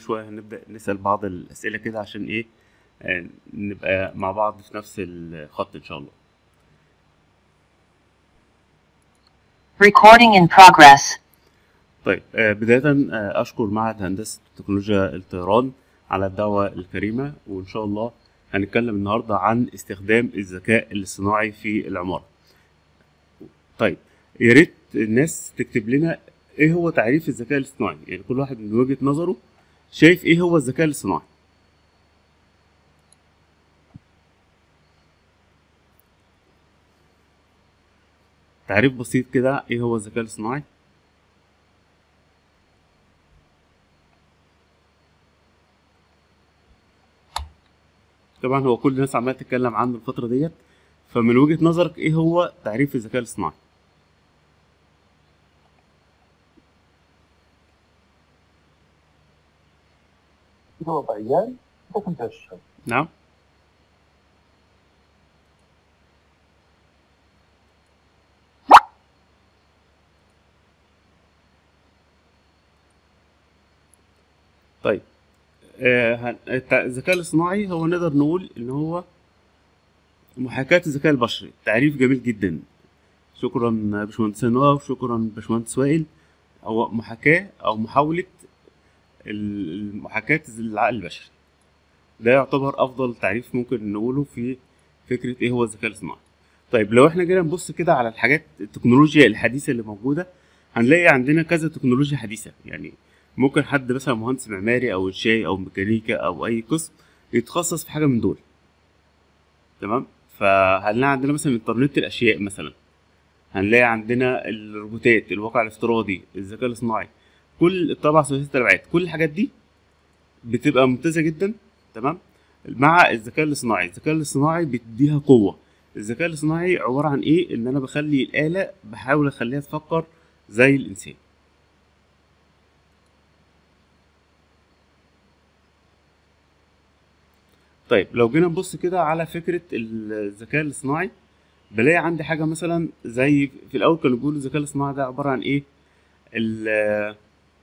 شويه هنبدا نسال بعض الاسئله كده عشان ايه آه، نبقى مع بعض في نفس الخط ان شاء الله Recording in progress. طيب آه، بدايه آه، اشكر معهد هندسه تكنولوجيا الطيران على الدعوه الكريمه وان شاء الله هنتكلم النهارده عن استخدام الذكاء الاصطناعي في العماره طيب يا ريت الناس تكتب لنا ايه هو تعريف الذكاء الاصطناعي يعني كل واحد من وجهه نظره شايف ايه هو الذكاء الاصطناعي تعريف بسيط كده ايه هو الذكاء الاصطناعي طبعا هو كل الناس عماله تتكلم عنه الفتره ديت فمن وجهه نظرك ايه هو تعريف الذكاء الاصطناعي وضعيان حكم تشهد نعم طيب آه، هن- التع- الذكاء الاصطناعي هو نقدر نقول ان هو محاكاة الذكاء البشري تعريف جميل جدا شكرا باشمهندس نواف شكرا باشمهندس وائل هو محاكاة او محاولة ال- محاكاة العقل البشري ده يعتبر افضل تعريف ممكن نقوله في فكرة ايه هو الذكاء الاصطناعي طيب لو احنا جينا نبص كده على الحاجات التكنولوجيا الحديثة اللي موجودة هنلاقي عندنا كذا تكنولوجيا حديثة يعني ممكن حد مثلا مهندس معماري او انشائي او ميكانيكا او اي قسم يتخصص في حاجة من دول تمام فهنلاقي عندنا مثلا انترنت الاشياء مثلا هنلاقي عندنا الروبوتات الواقع الافتراضي الذكاء الاصطناعي كل الطبعة ثلاثية الابعاد كل الحاجات دي بتبقى ممتازة جدا تمام مع الذكاء الاصطناعي الذكاء الاصطناعي بيديها قوة الذكاء الاصطناعي عبارة عن ايه ان انا بخلي الآلة بحاول اخليها تفكر زي الانسان طيب لو جينا نبص كده على فكرة الذكاء الاصطناعي بلاقي عندي حاجة مثلا زي في الأول كانوا بيقولوا الذكاء الاصطناعي ده عبارة عن إيه؟ ال-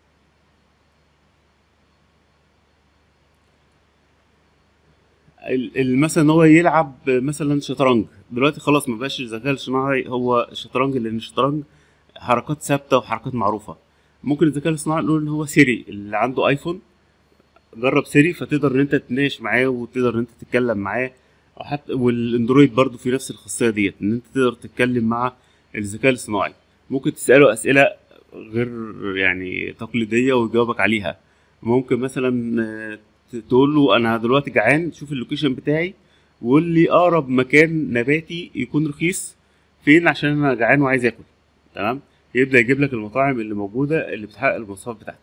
ال- ال- مثلا ان هو يلعب مثلا شطرنج دلوقتي خلاص ما بقاش الذكاء الاصطناعي هو الشطرنج لان الشطرنج حركات ثابته وحركات معروفه ممكن الذكاء الاصطناعي نقول ان هو سيري اللي عنده ايفون جرب سيري فتقدر ان انت تتناقش معاه وتقدر ان انت تتكلم معاه أو حتى والاندرويد برضو في نفس الخاصيه ديت ان انت تقدر تتكلم مع الذكاء الاصطناعي ممكن تساله اسئله غير يعني تقليديه ويجاوبك عليها ممكن مثلا آه، ت- تقول له انا دلوقتي جعان شوف اللوكيشن بتاعي وقول لي اقرب مكان نباتي يكون رخيص فين عشان انا جعان وعايز اكل تمام يبدا يجيب لك المطاعم اللي موجوده اللي بتحقق المواصفات بتاعتك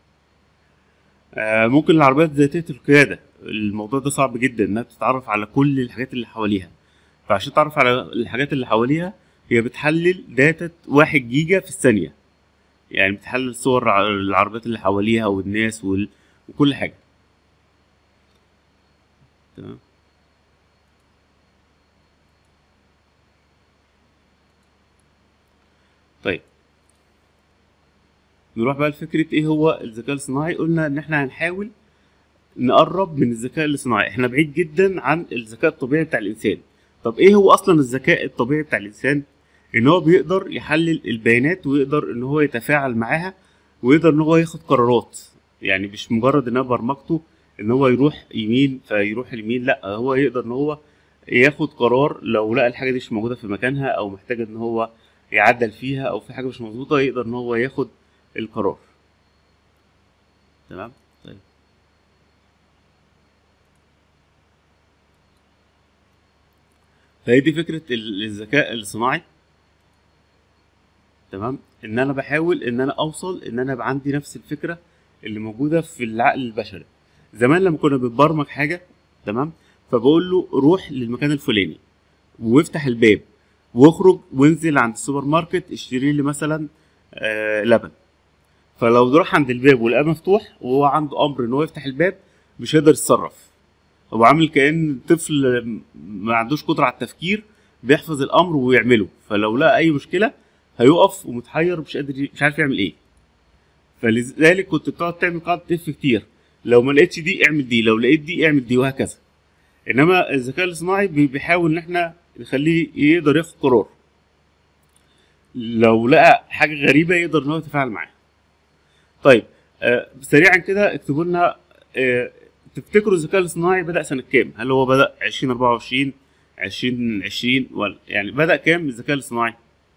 آه، ممكن العربيات ذاتيه القياده الموضوع ده صعب جدا انها تتعرف على كل الحاجات اللي حواليها فعشان تعرف على الحاجات اللي حواليها هي بتحلل داتا واحد جيجا في الثانيه يعني بتحلل صور ع- العربيات اللي حواليها والناس وال... وكل حاجه تمام طيب نروح بقى لفكرة ايه هو الذكاء الاصطناعي قلنا ان احنا هنحاول نقرب من الذكاء الاصطناعي احنا بعيد جدا عن الذكاء الطبيعي بتاع الانسان طب ايه هو اصلا الذكاء الطبيعي بتاع الانسان ان هو بيقدر يحلل البيانات ويقدر ان هو يتفاعل معاها ويقدر ان هو ياخد قرارات يعني مش مجرد ان انا برمجته ان هو يروح يمين فيروح اليمين لا هو يقدر ان هو ياخد قرار لو لقى الحاجه دي مش موجوده في مكانها او محتاج ان هو يعدل فيها او في حاجه مش مظبوطه يقدر ان هو ياخد القرار تمام طيب فهي دي فكره ال- الذكاء الصناعي تمام ان انا بحاول ان انا اوصل ان انا يبقى عندي نفس الفكره اللي موجوده في العقل البشري زمان لما كنا بنبرمج حاجه تمام فبقول له روح للمكان الفلاني وافتح الباب واخرج وانزل عند السوبر ماركت اشتري لي مثلا آه لبن فلو راح عند الباب ولقاه مفتوح وهو عنده امر ان هو يفتح الباب مش هيقدر يتصرف هو عامل كان طفل ما عندوش قدره على التفكير بيحفظ الامر ويعمله فلو لقى اي مشكله هيقف ومتحير مش قادر ي- مش عارف يعمل ايه فلذلك كنت بتقعد تعمل قاعده اف كتير لو ما لقيتش دي اعمل دي لو لقيت دي اعمل دي وهكذا انما الذكاء الاصطناعي بي- بيحاول ان احنا نخليه يقدر ياخد قرار لو لقى حاجه غريبه يقدر ان هو يتفاعل معاها طيب آه سريعا كده اكتبوا لنا آه تفتكروا الذكاء الاصطناعي بدا سنه كام هل هو بدا 2024 2020 ولا يعني بدا كام الذكاء الاصطناعي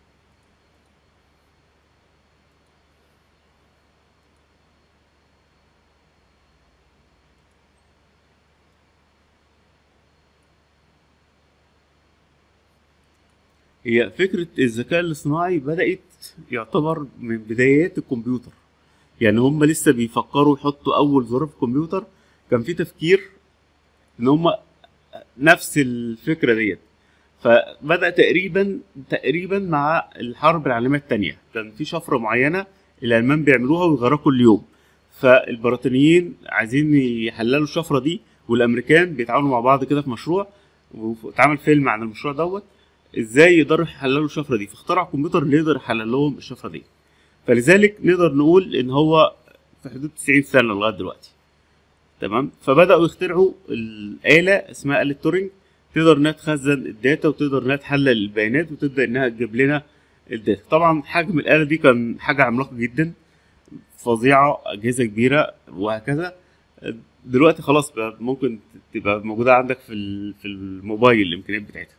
هي فكرة الذكاء الاصطناعي بدأت يعتبر من بدايات الكمبيوتر يعني هم لسه بيفكروا يحطوا أول زرار في الكمبيوتر كان في تفكير إن هم نفس الفكرة ديت فبدأ تقريبا تقريبا مع الحرب العالمية التانية كان في شفرة معينة الألمان بيعملوها ويغيروها كل يوم فالبريطانيين عايزين يحللوا الشفرة دي والأمريكان بيتعاونوا مع بعض كده في مشروع واتعمل فيلم عن المشروع دوت ازاي يقدروا يحللوا الشفره دي فاخترعوا كمبيوتر اللي يقدر يحلل لهم الشفره دي فلذلك نقدر نقول ان هو في حدود 90 سنه لغايه دلوقتي تمام فبداوا يخترعوا الاله اسمها اله تورينج تقدر انها تخزن الداتا وتقدر انها تحلل البيانات وتبدا انها تجيب لنا الداتا طبعا حجم الاله دي كان حاجه عملاقه جدا فظيعه اجهزه كبيره وهكذا دلوقتي خلاص بقى ممكن تبقى موجوده عندك في ال- في الموبايل الامكانيات بتاعتها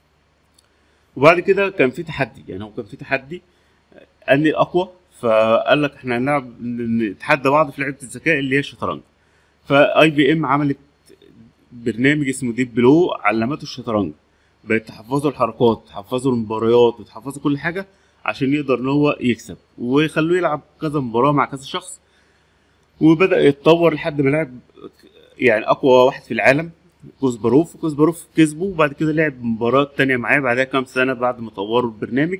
وبعد كده كان في تحدي يعني هو كان في تحدي اني الاقوى فقال لك احنا هنلعب نتحدى بعض في لعبه الذكاء اللي هي الشطرنج فاي بي ام عملت برنامج اسمه ديب بلو علمته الشطرنج بقت تحفظه الحركات تحفظه المباريات وتحفظه كل حاجه عشان يقدر ان هو يكسب ويخلوه يلعب كذا مباراه مع كذا شخص وبدا يتطور لحد ما لعب يعني اقوى واحد في العالم كوزباروف وكوزباروف كسبه وبعد كده لعب مباراة تانية معاه بعدها كام سنة بعد ما طوروا البرنامج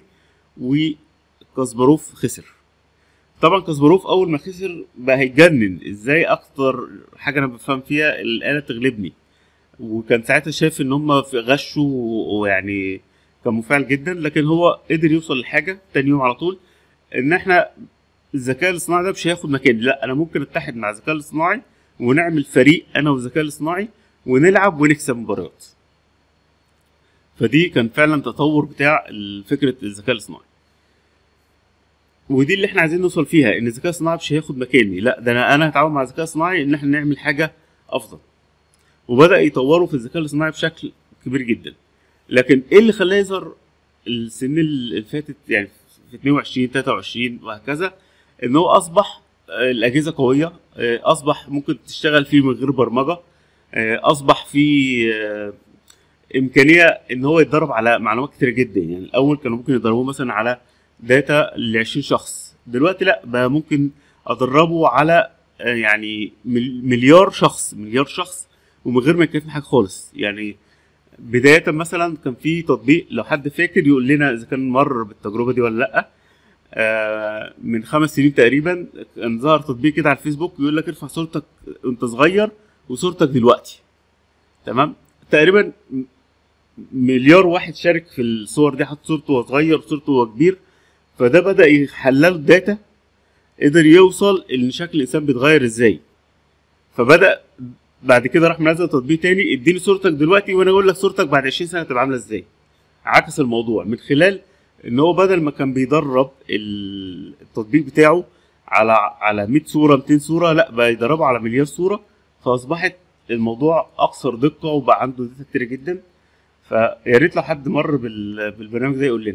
وكاسباروف خسر طبعا كاسباروف اول ما خسر بقى هيتجنن ازاي اكتر حاجة انا بفهم فيها الآلة تغلبني وكان ساعتها شايف ان هم في غشوا ويعني كان مفاعل جدا لكن هو قدر يوصل لحاجة تاني يوم على طول ان احنا الذكاء الاصطناعي ده مش هياخد مكاني لا انا ممكن اتحد مع الذكاء الاصطناعي ونعمل فريق انا والذكاء الاصطناعي ونلعب ونكسب مباريات فدي كان فعلا تطور بتاع فكره الذكاء الاصطناعي ودي اللي احنا عايزين نوصل فيها ان الذكاء الصناعي مش هياخد مكاني لا ده انا انا هتعاون مع الذكاء الصناعي ان احنا نعمل حاجه افضل وبدا يطوروا في الذكاء الاصطناعي بشكل كبير جدا لكن ايه اللي خلاه يظهر السنين اللي فاتت يعني في 22 23 وهكذا ان هو اصبح آه، الاجهزه قويه آه، اصبح ممكن تشتغل فيه من غير برمجه آه، اصبح في آه، امكانيه ان هو يتدرب على معلومات كتير جدا يعني الاول كانوا ممكن يدربوه مثلا على داتا ل 20 شخص دلوقتي لا بقى ممكن ادربه على آه، يعني مل- مليار شخص مليار شخص ومن غير ما يكلفني حاجه خالص يعني بدايه مثلا كان في تطبيق لو حد فاكر يقول لنا اذا كان مر بالتجربه دي ولا لا آه، من خمس سنين تقريبا كان ظهر تطبيق كده على الفيسبوك يقول لك ارفع صورتك وانت صغير وصورتك دلوقتي تمام تقريبا م- مليار واحد شارك في الصور دي حط صورته وهو صغير وصورته وهو كبير فده بدا يحلل الداتا قدر يوصل ان شكل الانسان بيتغير ازاي فبدا بعد كده راح منزل تطبيق تاني اديني صورتك دلوقتي وانا اقول لك صورتك بعد 20 سنه تبقى عامله ازاي عكس الموضوع من خلال ان هو بدل ما كان بيدرب ال- التطبيق بتاعه على على 100 صوره 200 صوره لا بقى يدربه على مليار صوره فاصبحت الموضوع اكثر دقه وبقى عنده داتا كتير جدا فيا ريت لو حد مر بال- بالبرنامج ده يقول لنا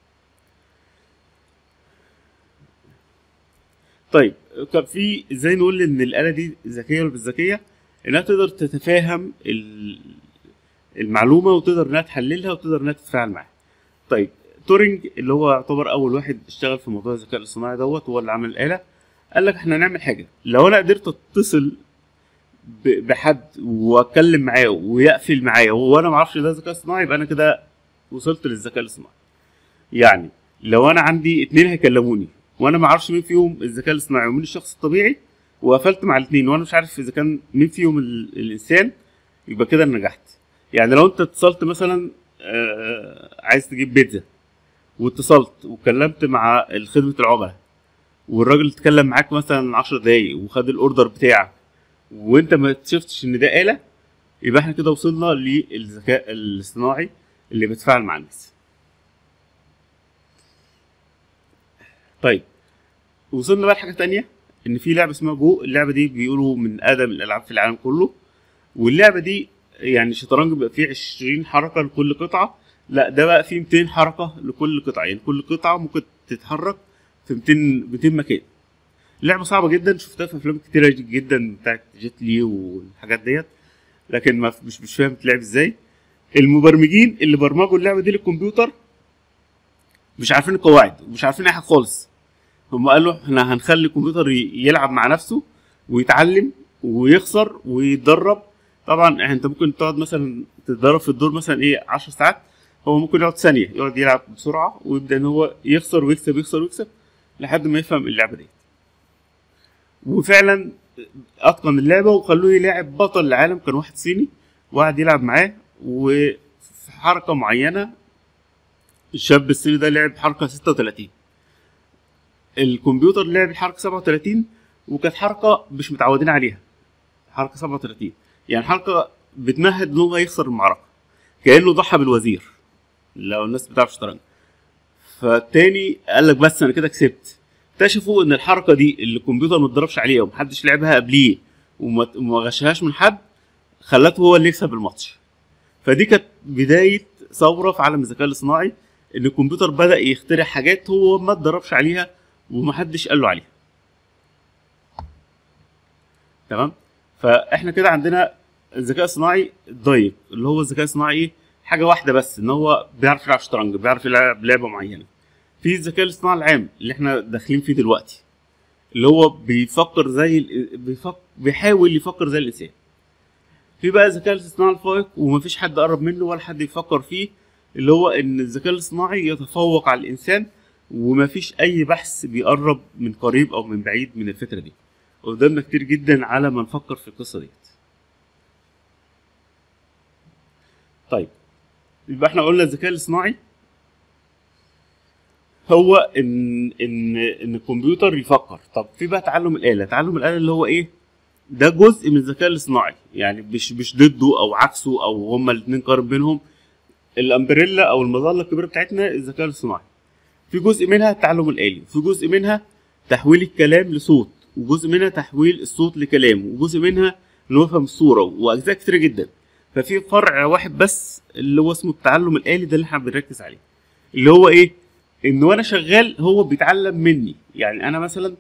طيب كان في ازاي نقول ان الاله دي ذكيه ولا مش ذكيه انها تقدر تتفاهم ال- المعلومه وتقدر انها تحللها وتقدر انها تتفاعل معاها طيب تورينج اللي هو يعتبر اول واحد اشتغل في موضوع الذكاء الاصطناعي دوت هو اللي عمل الاله قال لك احنا هنعمل حاجه لو انا قدرت اتصل ب- بحد واتكلم معاه ويقفل معايا وانا ما اعرفش ده ذكاء اصطناعي يبقى انا كده وصلت للذكاء الاصطناعي يعني لو انا عندي اتنين هيكلموني وانا ما اعرفش مين فيهم الذكاء الاصطناعي ومين الشخص الطبيعي وقفلت مع الاثنين وانا مش عارف اذا كان مين فيهم ال- الانسان يبقى كده انا نجحت يعني لو انت اتصلت مثلا آه، عايز تجيب بيتزا واتصلت وكلمت مع خدمه العملاء والراجل اتكلم معاك مثلا 10 دقايق وخد الاوردر بتاعك وانت ما شفتش ان ده آلة يبقى احنا كده وصلنا للذكاء الاصطناعي اللي بيتفاعل مع الناس طيب وصلنا بقى لحاجة تانية ان في لعبة اسمها جو اللعبة دي بيقولوا من اقدم الالعاب في العالم كله واللعبة دي يعني الشطرنج بيبقى فيه 20 حركة لكل قطعة لا ده بقى فيه 200 حركة لكل قطعة يعني كل قطعة ممكن تتحرك في 200 200 مكان لعبة صعبة جدا شفتها في افلام كتيرة جدا بتاعت جيت لي والحاجات ديت لكن ما مش مش فاهم بتلعب ازاي المبرمجين اللي برمجوا اللعبة دي للكمبيوتر مش عارفين القواعد ومش عارفين اي حاجة خالص هم قالوا احنا هنخلي الكمبيوتر ي- يلعب مع نفسه ويتعلم ويخسر ويتدرب طبعا انت ممكن تقعد مثلا تتدرب في الدور مثلا ايه 10 ساعات هو ممكن يقعد ثانيه يقعد يلعب بسرعه ويبدا ان هو يخسر ويكسب يخسر ويكسب لحد ما يفهم اللعبه دي وفعلا اتقن اللعبه وخلوه يلاعب بطل العالم كان واحد صيني وقعد يلعب معاه وفي حركه معينه الشاب الصيني ده لعب حركه 36 الكمبيوتر لعب الحركه 37 وكانت حركه مش متعودين عليها حركه 37 يعني حركه بتمهد ان هو يخسر المعركه كانه ضحى بالوزير لو الناس بتعرف شطرنج فالتاني قال لك بس انا كده كسبت اكتشفوا ان الحركه دي اللي الكمبيوتر ما اتدربش عليها ومحدش لعبها قبليه وما وما غشهاش من حد خلته هو اللي يكسب الماتش فدي كانت بدايه ثوره في عالم الذكاء الاصطناعي ان الكمبيوتر بدا يخترع حاجات هو ما اتدربش عليها ومحدش قال له عليها تمام فاحنا كده عندنا الذكاء الصناعي الضيق اللي هو الذكاء الصناعي ايه حاجه واحده بس ان هو بيعرف يلعب شطرنج بيعرف يلعب لعبه معينه في الذكاء الاصطناعي العام اللي احنا داخلين فيه دلوقتي اللي هو بيفكر زي ال- بيفكر بيحاول يفكر زي الانسان في بقى الذكاء الاصطناعي الفائق ومفيش حد قرب منه ولا حد يفكر فيه اللي هو ان الذكاء الاصطناعي يتفوق على الانسان ومفيش اي بحث بيقرب من قريب او من بعيد من الفكره دي قدامنا كتير جدا على ما نفكر في القصه ديت طيب يبقى احنا قلنا الذكاء الاصطناعي هو ان ان ان الكمبيوتر يفكر طب في بقى تعلم الاله تعلم الاله اللي هو ايه ده جزء من الذكاء الاصطناعي يعني مش مش ضده او عكسه او هما الاثنين قارب بينهم الامبريلا او المظله الكبيره بتاعتنا الذكاء الاصطناعي في جزء منها التعلم الالي وفي جزء منها تحويل الكلام لصوت وجزء منها تحويل الصوت لكلام وجزء منها ان هو يفهم الصوره واجزاء كتيره جدا ففي فرع واحد بس اللي هو اسمه التعلم الالي ده اللي احنا بنركز عليه اللي هو ايه ان وانا شغال هو بيتعلم مني يعني انا مثلا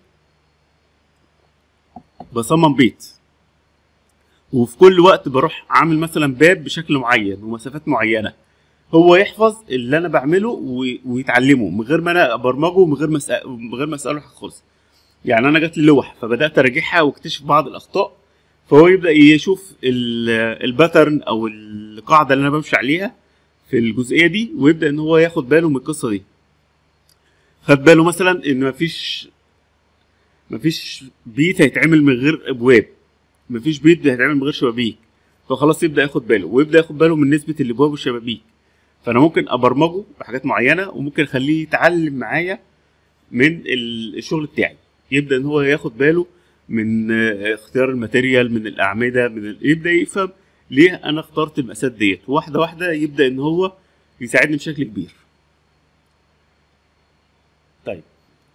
بصمم بيت وفي كل وقت بروح عامل مثلا باب بشكل معين ومسافات معينه هو يحفظ اللي انا بعمله و- ويتعلمه من غير ما انا ابرمجه ومن غير ما أسأ- من غير ما اساله حاجه خالص يعني انا جات لي لوح فبدات اراجعها واكتشف بعض الاخطاء فهو يبدا يشوف ال- الباترن او القاعده اللي انا بمشي عليها في الجزئيه دي ويبدا ان هو ياخد باله من القصه دي خد باله مثلا ان مفيش مفيش بيت هيتعمل من غير ابواب مفيش بيت هيتعمل من غير شبابيك فخلاص يبدا ياخد باله ويبدا ياخد باله من نسبه الابواب والشبابيك فانا ممكن ابرمجه بحاجات معينه وممكن اخليه يتعلم معايا من ال- الشغل بتاعي يبدا ان هو ياخد باله من آه، اختيار الماتيريال من الاعمده من ال... يبدا يفهم ليه انا اخترت المقاسات ديت واحده واحده يبدا ان هو يساعدني بشكل كبير طيب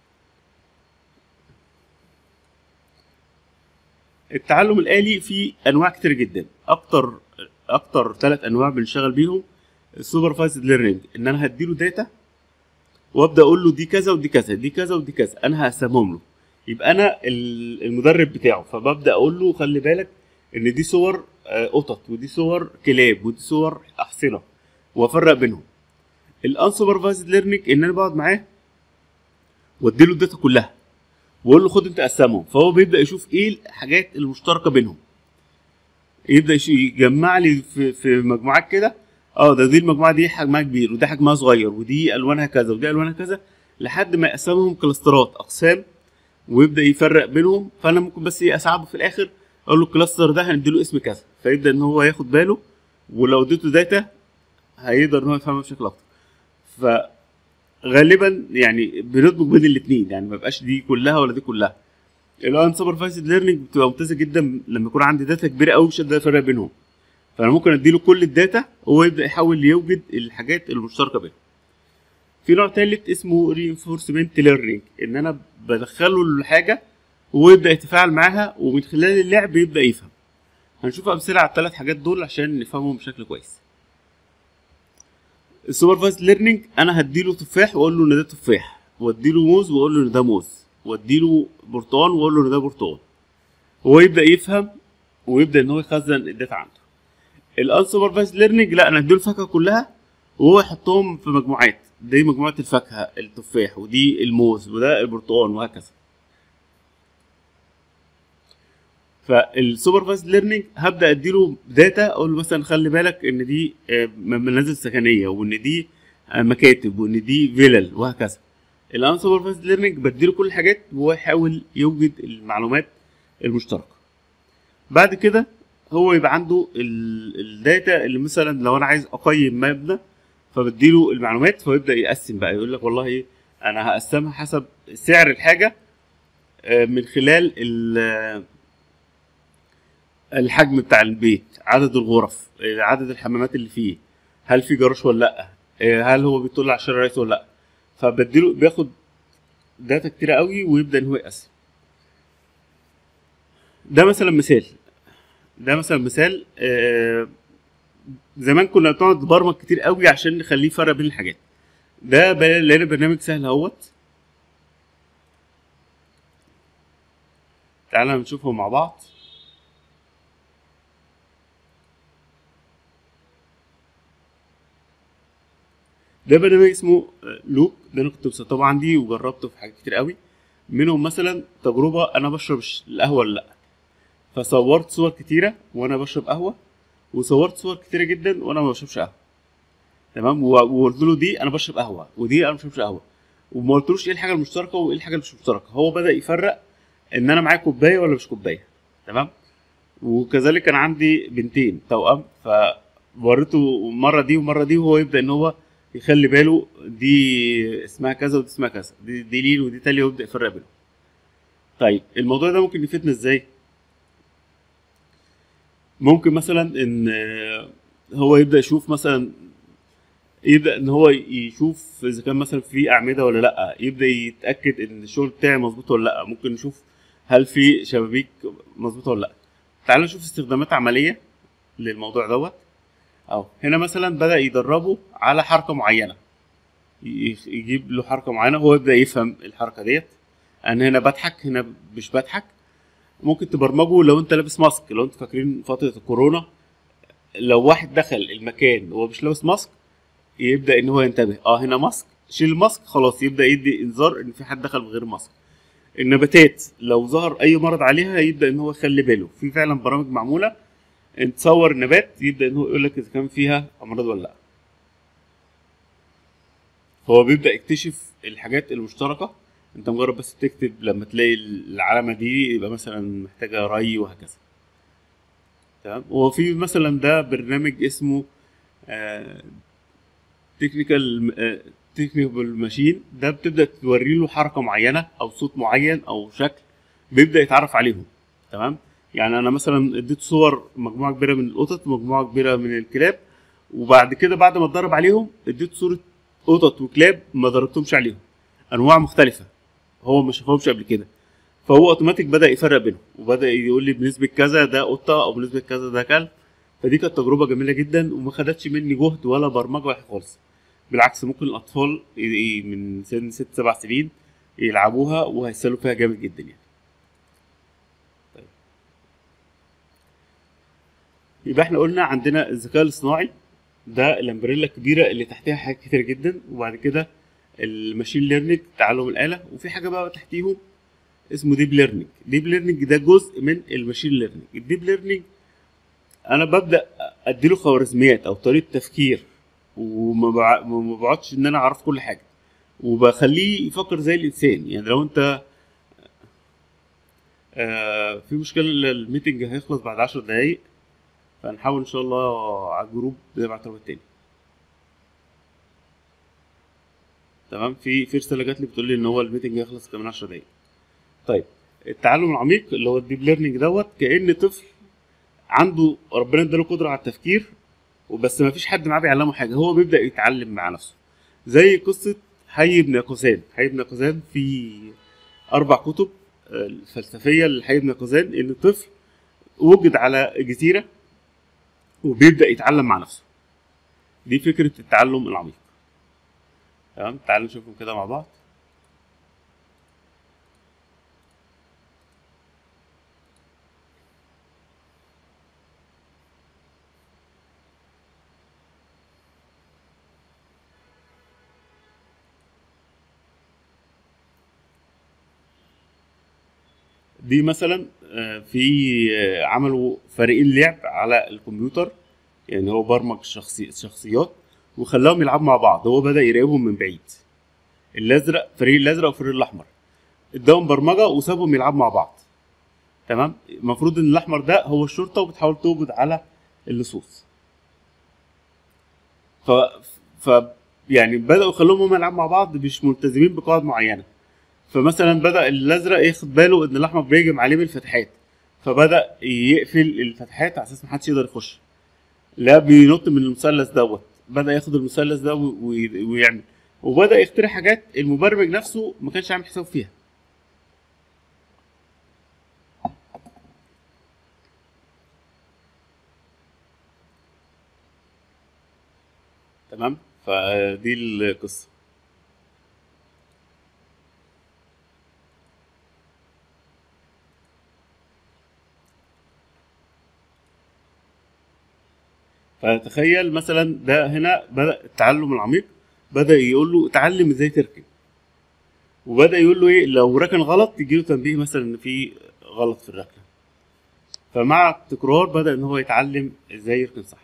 التعلم الآلي فيه أنواع كتير جدا أكتر أكتر ثلاث أنواع بنشتغل بيهم السوبرفايزد ليرنينج إن أنا هديله داتا وأبدأ أقول له دي كذا ودي كذا دي كذا ودي كذا أنا هقسمهم له يبقى أنا ال- المدرب بتاعه فببدأ أقول له خلي بالك إن دي صور آه، قطط ودي صور كلاب ودي صور أحصنة وأفرق بينهم الانسوبرفايزد ليرنينج إن أنا بقعد معاه واديله الداتا كلها واقول له خد انت قسمهم فهو بيبدا يشوف ايه الحاجات المشتركه بينهم يبدا يش- يجمع لي في, في مجموعات كده اه ده دي المجموعه دي حجمها كبير وده حجمها صغير ودي الوانها كذا ودي الوانها كذا لحد ما يقسمهم كلاسترات اقسام ويبدا يفرق بينهم فانا ممكن بس ايه اساعده في الاخر اقول له الكلاستر ده هنديله اسم كذا فيبدا ان هو ياخد باله ولو اديته داتا هيقدر ان هو يفهمها بشكل اكتر فغالبا يعني بندمج بين الاثنين يعني ما بقاش دي كلها ولا دي كلها الان سوبرفايزد ليرنينج بتبقى ممتازه جدا لما يكون عندي داتا كبيره قوي مش قادر افرق بينهم فانا ممكن اديله كل الداتا وهو يبدا يحاول يوجد الحاجات المشتركه بينهم في نوع تالت اسمه reinforcement learning ان انا بدخله الحاجه وهو يبدا يتفاعل معاها ومن خلال اللعب يبدا يفهم هنشوف امثله على الثلاث حاجات دول عشان نفهمهم بشكل كويس السوبرفايزد ليرنينج انا هديله تفاح واقول له ان ده تفاح واديله موز واقول له ان ده موز واديله برتقال واقول له ان ده برتقال هو يبدا يفهم ويبدا ان هو يخزن الداتا عنده الانسوبرفايزد ليرنينج لا انا هديله الفاكهه كلها وهو يحطهم في مجموعات دي مجموعه الفاكهه التفاح ودي الموز وده البرتقال وهكذا فالسوبرفايزد ليرنينج هبدا اديله داتا اقول له مثلا خلي بالك ان دي آه، منازل سكنيه وان دي آه، مكاتب وان دي فيلل وهكذا الانسوبرفايزد ليرنينج بديله كل الحاجات وهو يحاول يوجد المعلومات المشتركه بعد كده هو يبقى عنده ال- الداتا اللي مثلا لو انا عايز اقيم مبنى فبديله المعلومات فيبدا يقسم بقى يقول لك والله ايه انا هقسمها حسب سعر الحاجه آه، من خلال ال- الحجم بتاع البيت عدد الغرف آه، عدد الحمامات اللي فيه هل في جراج ولا لا آه، هل هو بيطل على الشارع رئيسي ولا لا فبديله بياخد داتا كتيرة قوي ويبدا ان هو يقسم ده مثلا مثال ده مثلا مثال آه، زمان كنا بنقعد نبرمج كتير قوي عشان نخليه يفرق بين الحاجات ده ب- لقينا برنامج سهل اهوت تعالى نشوفه مع بعض ده برنامج اسمه آه، لوب ده انا كنت مسطبه عندي وجربته في حاجات كتير قوي منهم مثلا تجربه انا بشرب الش- القهوه ولا لا فصورت صور كتيره وانا بشرب قهوه وصورت صور كتيره جدا وانا ما بشربش قهوه تمام و- وقلت له دي انا بشرب قهوه ودي انا ما بشربش قهوه وما قلتلوش ايه الحاجه المشتركه وايه الحاجه اللي مش مشتركه هو بدا يفرق ان انا معايا كوبايه ولا مش كوبايه تمام وكذلك كان عندي بنتين توأم فوريته مره دي ومره دي وهو يبدا ان هو يخلي باله دي اسمها كذا ودي اسمها كذا دي, دي ليل ودي تالي ويبدا يفرق بينهم طيب الموضوع ده ممكن يفيدنا ازاي ممكن مثلا ان آه، هو يبدا يشوف مثلا يبدا ان هو يشوف اذا كان مثلا في اعمده ولا لا يبدا يتاكد ان الشغل بتاعي مظبوط ولا لا ممكن نشوف هل في شبابيك مظبوطه ولا لا تعالوا نشوف استخدامات عمليه للموضوع دوت اهو هنا مثلا بدا يدربه على حركه معينه ي- يجيب له حركه معينه هو يبدا يفهم الحركه ديت انا هنا بضحك هنا مش بضحك ممكن تبرمجه لو انت لابس ماسك لو انتوا فاكرين فتره الكورونا لو واحد دخل المكان وهو مش لابس ماسك يبدا ان هو ينتبه اه هنا ماسك شيل الماسك خلاص يبدا يدي انذار ان في حد دخل من غير ماسك النباتات لو ظهر اي مرض عليها يبدا ان هو يخلي باله في فعلا برامج معموله ان تصور النبات يبدا ان هو يقول لك اذا كان فيها امراض ولا لا هو بيبدا يكتشف الحاجات المشتركه انت مجرد بس تكتب لما تلاقي العلامه دي يبقى مثلا محتاجه ري وهكذا تمام وفي مثلا ده برنامج اسمه تكنيكال تكنيكال ماشين ده بتبدا توري له حركه معينه او صوت معين او شكل بيبدا يتعرف عليهم تمام يعني انا مثلا اديت صور مجموعه كبيره من القطط ومجموعه كبيره من الكلاب وبعد كده بعد ما اتدرب عليهم اديت صوره قطط وكلاب ما ضربتهمش عليهم انواع مختلفه هو ما شافهمش قبل كده فهو اوتوماتيك بدا يفرق بينهم وبدا يقول لي بنسبه كذا ده قطه او بنسبه كذا ده كلب فدي كانت تجربه جميله جدا وما خدتش مني جهد ولا برمجه ولا حاجة خالص بالعكس ممكن الاطفال ي- ي- من سن ست سبع سنين يلعبوها وهيسالوا فيها جامد جدا يعني طيب. يبقى احنا قلنا عندنا الذكاء الاصطناعي ده الامبريلا الكبيره اللي تحتها حاجات كتير جدا وبعد كده الماشين ليرنينج تعلم الاله وفي حاجه بقى تحتيهم اسمه ديب ليرنينج ديب ليرنينج ده جزء من الماشين ليرنينج الديب ليرنينج انا ببدا اديله خوارزميات او طريقه تفكير وما بع- ما بقعدش ان انا اعرف كل حاجه وبخليه يفكر زي الانسان يعني لو انت آه في مشكله الميتنج هيخلص بعد عشر دقايق فنحاول ان شاء الله على الجروب نبعت رابط تاني تمام في في رساله جات لي بتقول لي ان هو الميتنج هيخلص كمان 10 دقايق طيب التعلم العميق اللي هو الديب ليرنينج دوت كان طفل عنده ربنا اداله قدره على التفكير وبس ما فيش حد معاه بيعلمه حاجه هو بيبدا يتعلم مع نفسه زي قصه حي بن قوزان حي بن قوزان في اربع كتب آه، الفلسفيه لحي بن قوزان ان الطفل وجد على جزيره وبيبدا يتعلم مع نفسه دي فكره التعلم العميق تمام تعالوا نشوفهم كده مع بعض دي مثلا آه، في آه، عملوا فريقين لعب على الكمبيوتر يعني هو برمج شخصي شخصيات وخلاهم يلعبوا مع بعض هو بدأ يراقبهم من بعيد الازرق فريق الازرق والفريق الاحمر اداهم برمجه وسابهم يلعبوا مع بعض تمام المفروض ان الاحمر ده هو الشرطه وبتحاول تقبض على اللصوص ف ف يعني بداوا يخلوهم هم يلعبوا مع بعض مش ملتزمين بقواعد معينه فمثلا بدا الازرق ياخد باله ان الاحمر بيهجم عليه بالفتحات فبدا يقفل الفتحات على اساس محدش يقدر يخش لا بينط من المثلث دوت بدا ياخد المثلث ده و- وي- ويعمل وبدا يخترع حاجات المبرمج نفسه ما كانش عامل حساب فيها تمام فدي القصه فتخيل مثلا ده هنا بدا التعلم العميق بدا يقول له اتعلم ازاي تركن وبدا يقول له ايه لو ركن غلط يجي له تنبيه مثلا ان في غلط في الركنه فمع التكرار بدا ان هو يتعلم ازاي يركن صح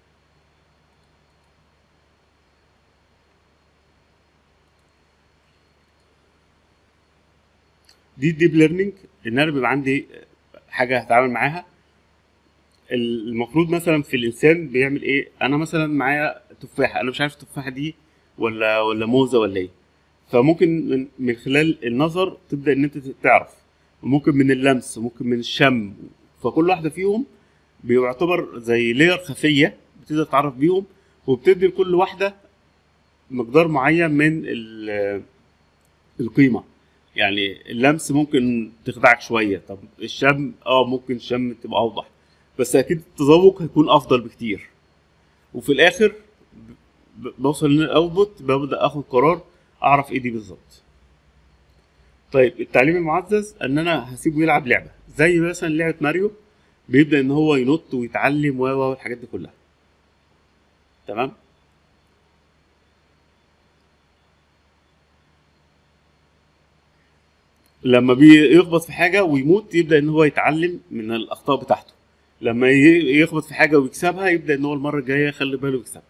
دي الديب ليرنينج ان انا بيبقى عندي حاجه هتعامل معاها المفروض مثلا في الانسان بيعمل ايه انا مثلا معايا تفاحه انا مش عارف التفاحه دي ولا ولا موزه ولا ايه فممكن من, من خلال النظر تبدا ان انت تعرف وممكن من اللمس وممكن من الشم فكل واحده فيهم بيعتبر زي لير خفيه بتقدر تعرف بيهم وبتدي لكل واحده مقدار معين من ال- القيمه يعني اللمس ممكن تخدعك شويه طب الشم اه ممكن الشم تبقى اوضح بس اكيد التذوق هيكون افضل بكتير وفي الاخر ب- بوصل للاوتبوت ببدا اخد قرار اعرف ايه دي بالظبط طيب التعليم المعزز ان انا هسيبه يلعب لعبه زي مثلا لعبه ماريو بيبدا ان هو ينط ويتعلم و و والحاجات دي كلها تمام لما بيخبط في حاجه ويموت يبدا ان هو يتعلم من الاخطاء بتاعته لما ي- يخبط في حاجه ويكسبها يبدا ان هو المره الجايه يخلي باله يكسبها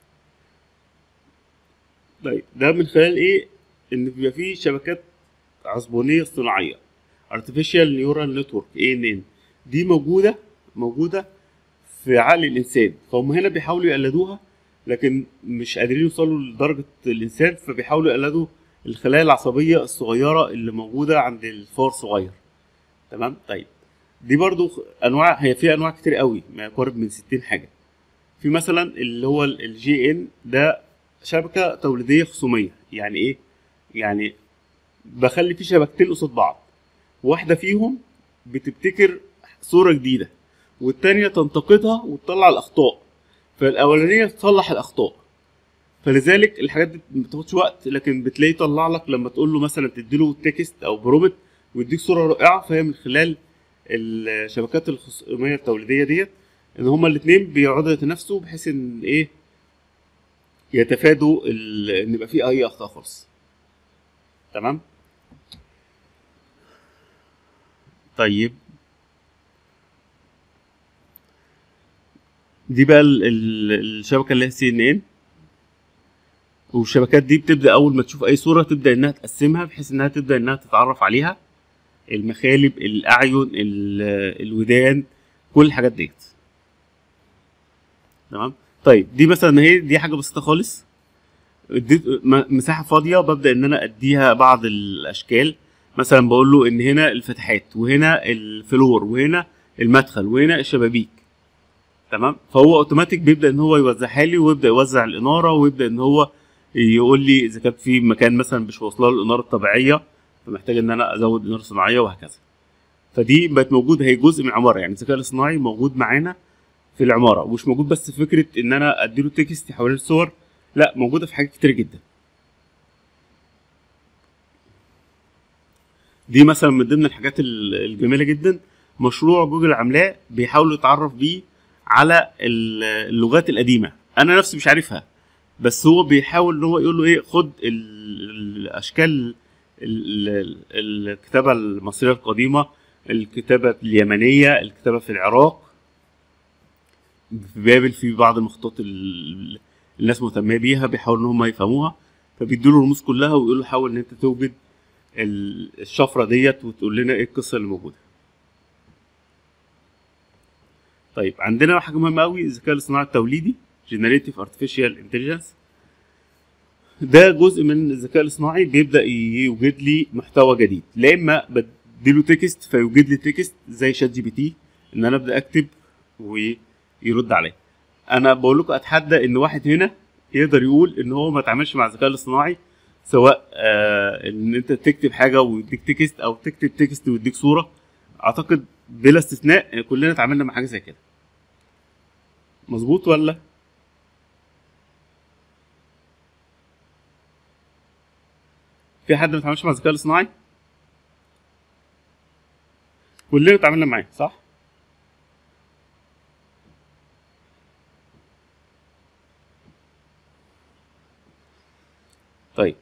طيب ده من خلال ايه ان بيبقى فيه شبكات عصبونيه اصطناعيه artificial neural network ANN دي موجوده موجوده في عقل الانسان فهم هنا بيحاولوا يقلدوها لكن مش قادرين يوصلوا لدرجه الانسان فبيحاولوا يقلدوا الخلايا العصبيه الصغيره اللي موجوده عند الفار الصغير تمام طيب دي برضو خ- انواع هي في انواع كتير قوي ما يقارب من 60 حاجه في مثلا اللي هو الجي ان ده شبكه توليديه خصوميه يعني ايه يعني بخلي في شبكتين قصاد بعض واحده فيهم بتبتكر صوره جديده والتانية تنتقدها وتطلع الاخطاء فالاولانيه تصلح الاخطاء فلذلك الحاجات دي ما بتاخدش وقت لكن بتلاقيه يطلع لك لما تقول له مثلا تديله تكست او برومت ويديك صوره رائعه فهي من خلال الشبكات الخصوميه التوليديه ديت ان هما الاثنين بيقعدوا يتنافسوا بحيث ان ايه يتفادوا ال- ان يبقى في اي اخطاء خالص تمام طيب دي بقى ال- ال- الشبكه اللي هي سي ان ان والشبكات دي بتبدا اول ما تشوف اي صوره تبدا انها تقسمها بحيث انها تبدا انها تتعرف عليها المخالب الاعين ال- الودان كل الحاجات ديت تمام طيب دي مثلا هي دي حاجه بسيطه خالص اديت م- مساحه فاضيه ببدا ان انا اديها بعض الاشكال مثلا بقول له ان هنا الفتحات وهنا الفلور وهنا المدخل وهنا الشبابيك تمام فهو اوتوماتيك بيبدا ان هو يوزعها لي ويبدا يوزع الاناره ويبدا ان هو يقول لي اذا كان في مكان مثلا مش واصله له الاناره الطبيعيه فمحتاج ان انا ازود اناره صناعيه وهكذا فدي بقت موجوده هي جزء من العماره يعني الذكاء الاصطناعي موجود معانا في العماره ومش موجود بس في فكره ان انا اديله تكست يحولها لصور لا موجوده في حاجات كتير جدا دي مثلا من ضمن الحاجات ال- الجميله جدا مشروع جوجل عاملاه بيحاولوا يتعرف بيه على ال- اللغات القديمه انا نفسي مش عارفها بس هو بيحاول ان هو يقول له ايه خد ال- الاشكال ال- ال- الكتابه المصريه القديمه الكتابه اليمنيه الكتابه في العراق في بابل في بعض المخطوطات ال- الناس مهتمه بيها بيحاولوا ان هم يفهموها فبيدوا له الرموز كلها ويقول له حاول ان انت توجد ال- الشفره ديت وتقول لنا ايه القصه اللي موجوده طيب عندنا حاجه مهمه قوي الذكاء الاصطناعي التوليدي جنريتيف ارتفيشال انتليجنس ده جزء من الذكاء الاصطناعي بيبدا يوجد لي محتوى جديد لا اما بديله تكست فيوجد لي تكست زي شات جي بي تي ان انا ابدا اكتب ويرد عليا انا بقول لكم اتحدى ان واحد هنا يقدر يقول ان هو ما اتعاملش مع الذكاء الاصطناعي سواء آه ان انت تكتب حاجه ويديك تكست او تكتب تكست ويديك صوره اعتقد بلا استثناء كلنا اتعاملنا مع حاجه زي كده مظبوط ولا في حد ما اتعاملش مع الذكاء الاصطناعي كلنا اتعاملنا معاه صح طيب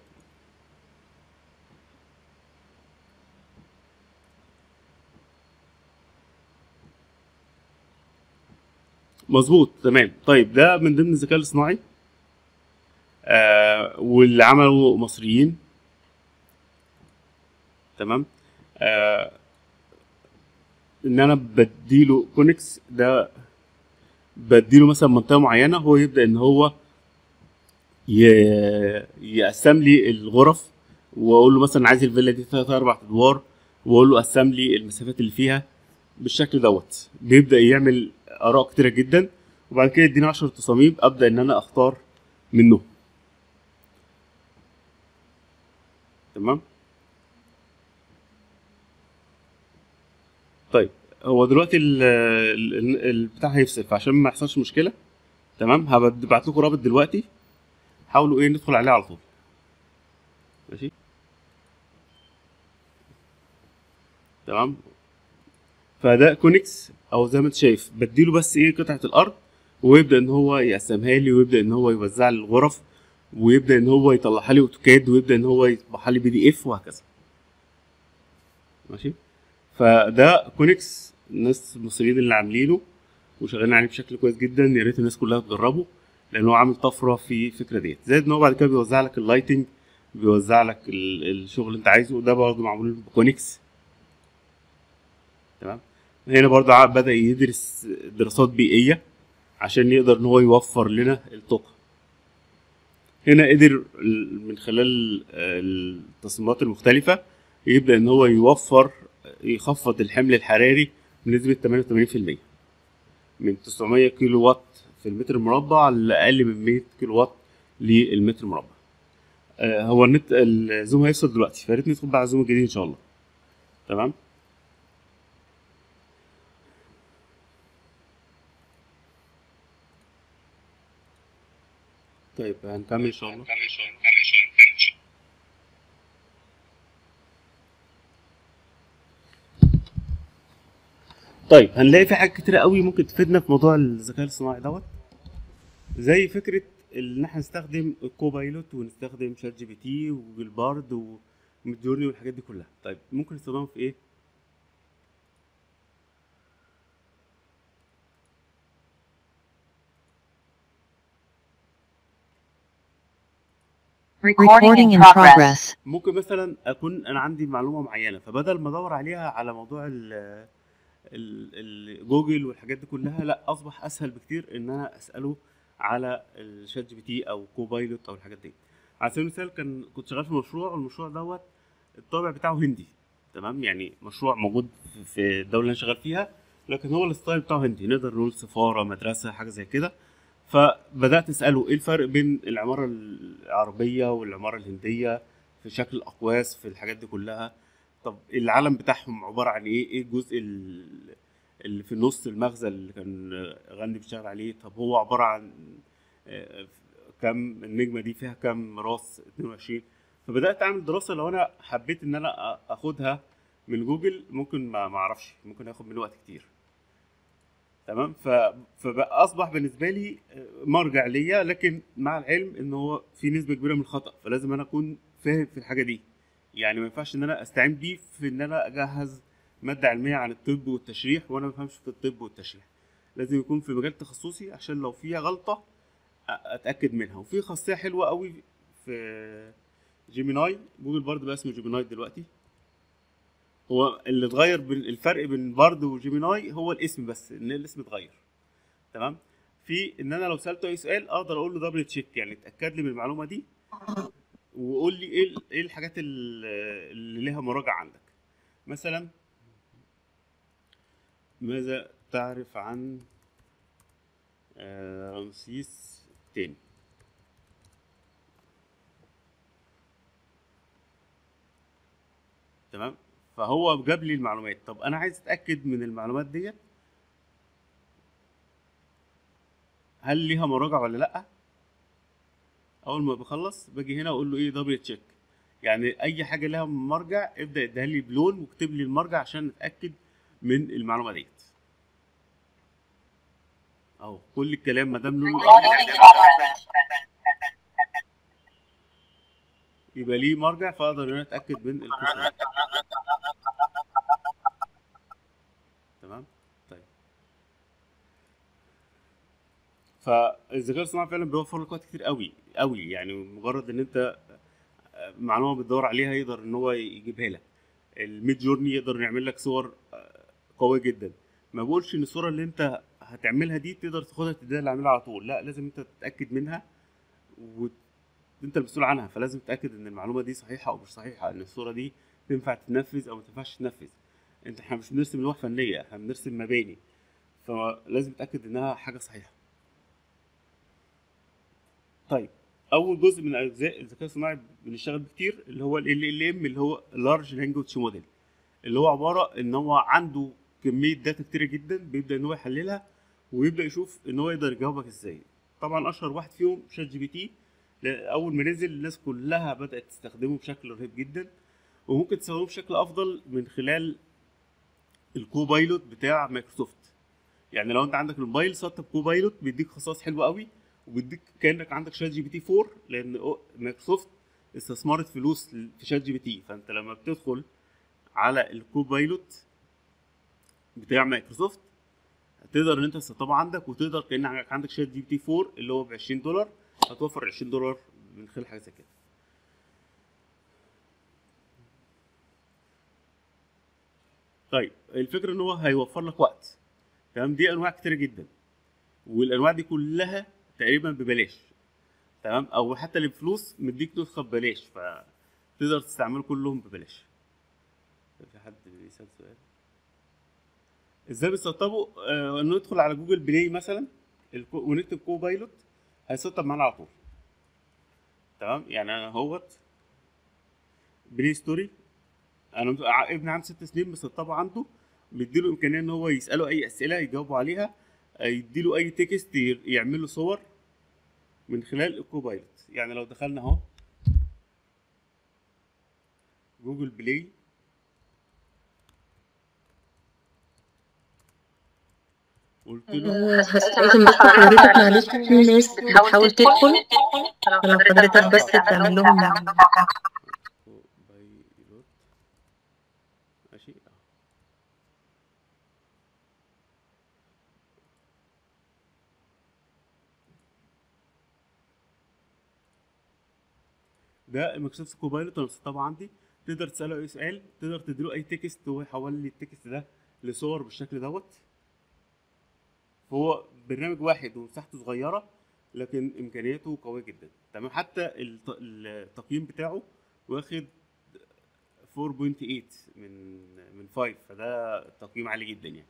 مظبوط تمام طيب ده من ضمن الذكاء الاصطناعي آه واللي عمله مصريين تمام آه ان انا بديله كونكس ده بديله مثلا منطقه معينه هو يبدا ان هو ي- يقسم لي الغرف واقول له مثلا عايز الفيلا دي ثلاث اربع ادوار واقول له قسم لي المسافات اللي فيها بالشكل دوت بيبدا يعمل اراء كتيره جدا وبعد كده يديني 10 تصاميم ابدا ان انا اختار منهم تمام طيب هو دلوقتي ال- ال- ال- البتاع هيفصل فعشان ما يحصلش مشكله تمام هبعت لكم رابط دلوقتي حاولوا ايه ندخل عليه على طول ماشي تمام فده كونكس او زي ما انت شايف بديله بس ايه قطعه الارض ويبدا ان هو يقسمها لي ويبدا ان هو يوزع لي الغرف ويبدا ان هو يطلعها لي اوتوكاد ويبدا ان هو يطبعها لي بي دي اف وهكذا ماشي فده كونكس الناس المصريين اللي عاملينه وشغالين عليه بشكل كويس جدا يا ريت الناس كلها تجربه لان هو عامل طفره في الفكره ديت زائد ان هو بعد كده بيوزع لك اللايتنج بيوزع لك ال- الشغل اللي انت عايزه ده برضه معمول بكونكس تمام هنا برضه ع- بدا يدرس دراسات بيئيه عشان يقدر ان هو يوفر لنا الطاقه هنا قدر ال- من خلال آه، التصميمات المختلفه يبدا ان هو يوفر يخفض الحمل الحراري بنسبه 88% من 900 كيلو وات في المتر المربع لاقل من 100 كيلو وات للمتر المربع آه، هو النت الزوم هيفصل دلوقتي فيا ريت ندخل بقى على الزوم الجديد ان شاء الله تمام طيب هنكمل ان شاء الله طيب هنلاقي في حاجات كتيرة قوي ممكن تفيدنا في موضوع الذكاء الاصطناعي دوت زي فكرة ان احنا نستخدم الكوبايلوت ونستخدم شات جي بي تي وجوجل بارد وميدجورني والحاجات دي كلها طيب ممكن نستخدمها في ايه؟ Recording in progress. ممكن مثلا اكون انا عندي معلومه معينه فبدل ما ادور عليها على موضوع ال ال- ال- جوجل والحاجات دي كلها لا اصبح اسهل بكتير ان انا اساله على الشات جي بي تي او كوبايلوت او الحاجات دي على سبيل المثال كان كنت شغال في مشروع والمشروع دوت الطابع بتاعه هندي تمام يعني مشروع موجود في- في الدوله اللي انا شغال فيها لكن هو الستايل بتاعه هندي نقدر نقول سفاره مدرسه حاجه زي كده فبدات اساله ايه الفرق بين العماره العربيه والعماره الهنديه في شكل الاقواس في الحاجات دي كلها طب العلم بتاعهم عباره عن ايه ايه الجزء ال- اللي في النص المغزى اللي كان غاندي بيشتغل عليه طب هو عباره عن آه، كم النجمه دي فيها كم راس 22 فبدات اعمل دراسه لو انا حبيت ان انا أ- اخدها من جوجل ممكن ما ما اعرفش ممكن ياخد مني وقت كتير تمام ف... فبقى اصبح بالنسبه لي مرجع ليا لكن مع العلم ان هو في نسبه كبيره من الخطا فلازم انا اكون فاهم في الحاجه دي يعني ما ينفعش ان انا استعين بيه في ان انا اجهز ماده علميه عن الطب والتشريح وانا ما بفهمش في الطب والتشريح لازم يكون في مجال تخصصي عشان لو فيها غلطه أ- اتاكد منها وفي خاصيه حلوه قوي في جيميناي جوجل برضه بقى اسمه جيميناي دلوقتي هو اللي اتغير بين الفرق بين بارد وجيميناي هو الاسم بس ان الاسم اتغير تمام في ان انا لو سالته اي سؤال اقدر اقول له دبل تشيك يعني اتاكد لي من المعلومه دي وقول لي ايه ال- ايه الحاجات ال- اللي ليها مراجعه عندك مثلا ماذا تعرف عن آه، رمسيس تاني تمام فهو جاب لي المعلومات طب انا عايز اتاكد من المعلومات ديت هل ليها مراجع ولا لا اول ما بخلص باجي هنا اقول له ايه دبل تشيك يعني اي حاجه لها مرجع ابدا اديها لي بلون واكتب لي المرجع عشان اتاكد من المعلومه ديت اهو كل الكلام ما دام لونه يبقى ليه مرجع فاقدر ان انا اتاكد من القصه تمام طيب فالذكاء الصناعي فعلا بيوفر لك وقت كتير قوي قوي يعني مجرد ان انت معلومه بتدور عليها يقدر ان هو يجيبها لك الميد جورني يقدر يعمل لك صور قويه جدا ما بقولش ان الصوره اللي انت هتعملها دي تقدر تاخدها تديها اللي عاملها على طول لا لازم انت تتاكد منها وانت المسؤول عنها فلازم تتاكد ان المعلومه دي صحيحه او مش صحيحه ان الصوره دي تنفع تتنفذ او ما تنفعش تتنفذ انت احنا مش بنرسم لوح فنيه احنا بنرسم مباني فلازم تتاكد انها حاجه صحيحه طيب اول جزء من اجزاء الذكاء الصناعي بنشتغل بيه كتير اللي هو ال ال ام اللي هو لارج لانجوج موديل اللي هو عباره ان هو عنده كميه داتا كتيره جدا بيبدا ان هو يحللها ويبدا يشوف ان هو يقدر يجاوبك ازاي طبعا اشهر واحد فيهم شات جي بي تي اول ما نزل الناس كلها بدات تستخدمه بشكل رهيب جدا وممكن تستخدمه بشكل افضل من خلال الكوبايلوت بتاع مايكروسوفت يعني لو انت عندك الموبايل سطب كوبايلوت بيديك خصائص حلوه قوي وبيديك كانك عندك شات جي بي تي 4 لان مايكروسوفت استثمرت فلوس في شات جي بي تي فانت لما بتدخل على الكوبايلوت بتاع مايكروسوفت تقدر ان انت تسطبه عندك وتقدر كانك عندك شات جي بي تي 4 اللي هو ب 20 دولار هتوفر 20 دولار من خلال حاجه زي كده طيب الفكره ان هو هيوفر لك وقت تمام دي انواع كتيره جدا والانواع دي كلها تقريبا ببلاش تمام او حتى اللي بفلوس مديك نسخه ببلاش فتقدر تستعمله كلهم ببلاش في حد بيسال سؤال ازاي بتسطبه آه ندخل على جوجل بلاي مثلا الكو... ونكتب كو بايلوت هيسطب معانا على طول تمام يعني انا اهوت بلاي ستوري انا ابني عنده ست سنين مسطبه عنده مديله امكانيه ان هو يساله اي اسئله يجاوبوا عليها يديله اي تكست يعمل له صور من خلال الكوبايلوت يعني لو دخلنا اهو جوجل بلاي قلت له هستأذن بس حضرتك معلش في ناس بتحاول تدخل فلو حضرتك بس تعمل لهم دعم كوبايلوت ماشي ده مايكروسوفت كوبايلوت انا مسطبه عندي تقدر تساله اي سؤال تقدر تديله اي تكست وهو يحول لي التكست ده لصور بالشكل دوت فهو برنامج واحد ومساحته صغيره لكن امكانياته قويه جدا تمام حتى التقييم بتاعه واخد من من 5 فده تقييم عالي جدا يعني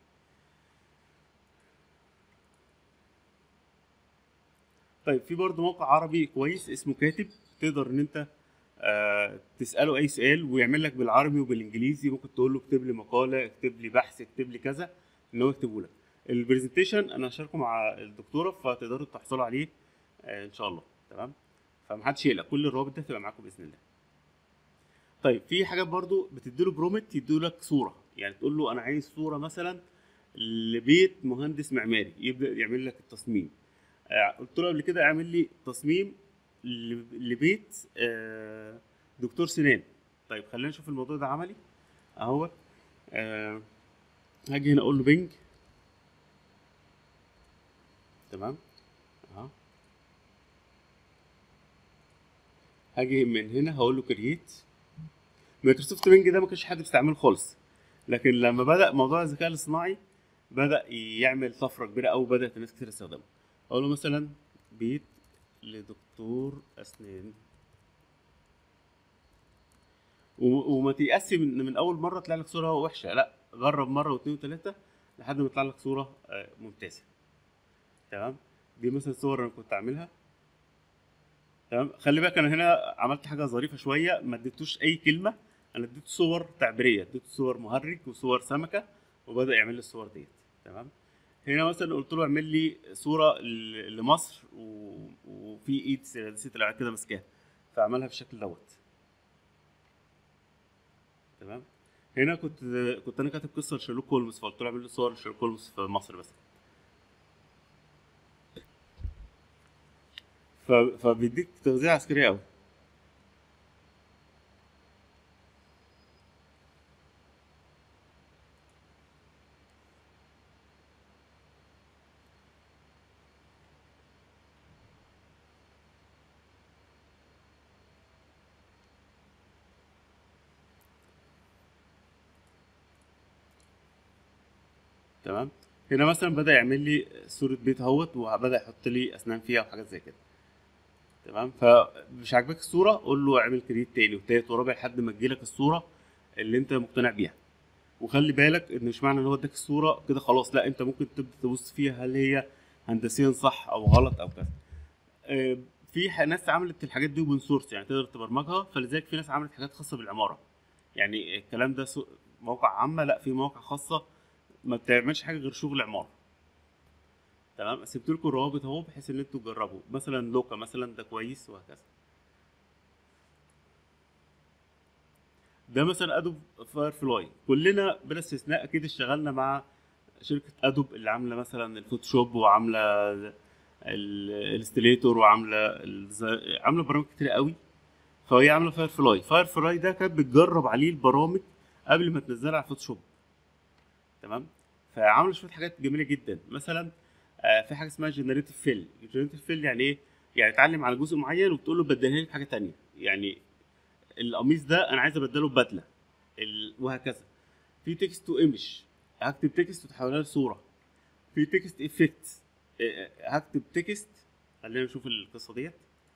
طيب في برضه موقع عربي كويس اسمه كاتب تقدر ان انت آه تساله اي سؤال ويعمل لك بالعربي وبالانجليزي ممكن تقول له اكتب لي مقاله اكتب لي بحث اكتب لي كذا ان هو يكتبه لك البرزنتيشن انا هشاركه مع الدكتوره فتقدروا تحصلوا عليه آه ان شاء الله تمام فمحدش يقلق كل الروابط دي هتبقى معاكم باذن الله طيب في حاجات برضو بتديله برومت يديلك صوره يعني تقول له انا عايز صوره مثلا لبيت مهندس معماري يبدا يعمل لك التصميم آه، قلت له قبل كده اعمل لي تصميم ل- لبيت آه، دكتور سنان طيب خلينا نشوف الموضوع ده عملي اهو آه، هاجي هنا اقول له بينج تمام اهو هاجي من هنا هقول له كرييت مايكروسوفت بينج ده ما كانش حد بيستعمله خالص لكن لما بدا موضوع الذكاء الاصطناعي بدا يعمل طفره كبيره قوي بدات الناس كتير تستخدمه اقول له مثلا بيت لدكتور اسنان و- وما تيأسي من, من اول مره طلع لك صوره وحشه لا جرب مره واثنين وثلاثه لحد ما يطلع لك صوره آه، ممتازه تمام دي مثلا صور انا كنت عاملها تمام خلي بالك انا هنا عملت حاجه ظريفه شويه ما اديتوش اي كلمه انا اديته صور تعبيريه اديته صور مهرج وصور سمكه وبدا يعمل لي الصور ديت تمام هنا مثلا قلت له اعمل لي صوره ل- لمصر و... وفي ايد سيادة العراق كده ماسكاها فعملها بالشكل دوت تمام هنا كنت كنت انا كاتب قصه لشيرلوك هولمز فقلت له اعمل لي صور لشيرلوك هولمز في مصر بس ف... فبيديك تغذيه عسكريه قوي تمام هنا مثلا بدا يعمل لي صوره بيت اهوت وبدا يحط لي اسنان فيها وحاجات زي كده تمام فمش عاجبك الصوره قول له اعمل كريت تاني وتالت ورابع لحد ما تجيلك الصوره اللي انت مقتنع بيها وخلي بالك ان مش معنى ان هو اداك الصوره كده خلاص لا انت ممكن تبدا تبص فيها هل هي هندسيا صح او غلط او كذا آه، في ح- ناس عملت الحاجات دي اوبن سورس يعني تقدر تبرمجها فلذلك في ناس عملت حاجات خاصه بالعماره يعني الكلام ده سو- موقع عامه لا في مواقع خاصه ما بتعملش حاجه غير شغل عماره تمام سبت لكم الروابط اهو بحيث ان انتوا تجربوا مثلا لوكا مثلا ده كويس وهكذا ده مثلا ادوب فاير فلاي كلنا بلا استثناء اكيد اشتغلنا مع شركه ادوب اللي عامله مثلا الفوتوشوب وعامله الاستليتور وعامله الز- عامله برامج كتير قوي فهي عامله فاير فلاي فاير فلاي ده كانت بتجرب عليه البرامج قبل ما تنزلها على الفوتوشوب تمام فعامله شويه حاجات جميله جدا مثلا آه، في حاجه اسمها جنريتيف فيل جنريتيف فيل يعني ايه يعني اتعلم على جزء معين وتقول له بدلها لي بحاجه تانية يعني القميص ده انا عايز ابدله ببدله ال... وهكذا في تكست تو ايمج هكتب تكست وتحولها لصوره في تكست افكت هكتب تكست خلينا نشوف القصه ديت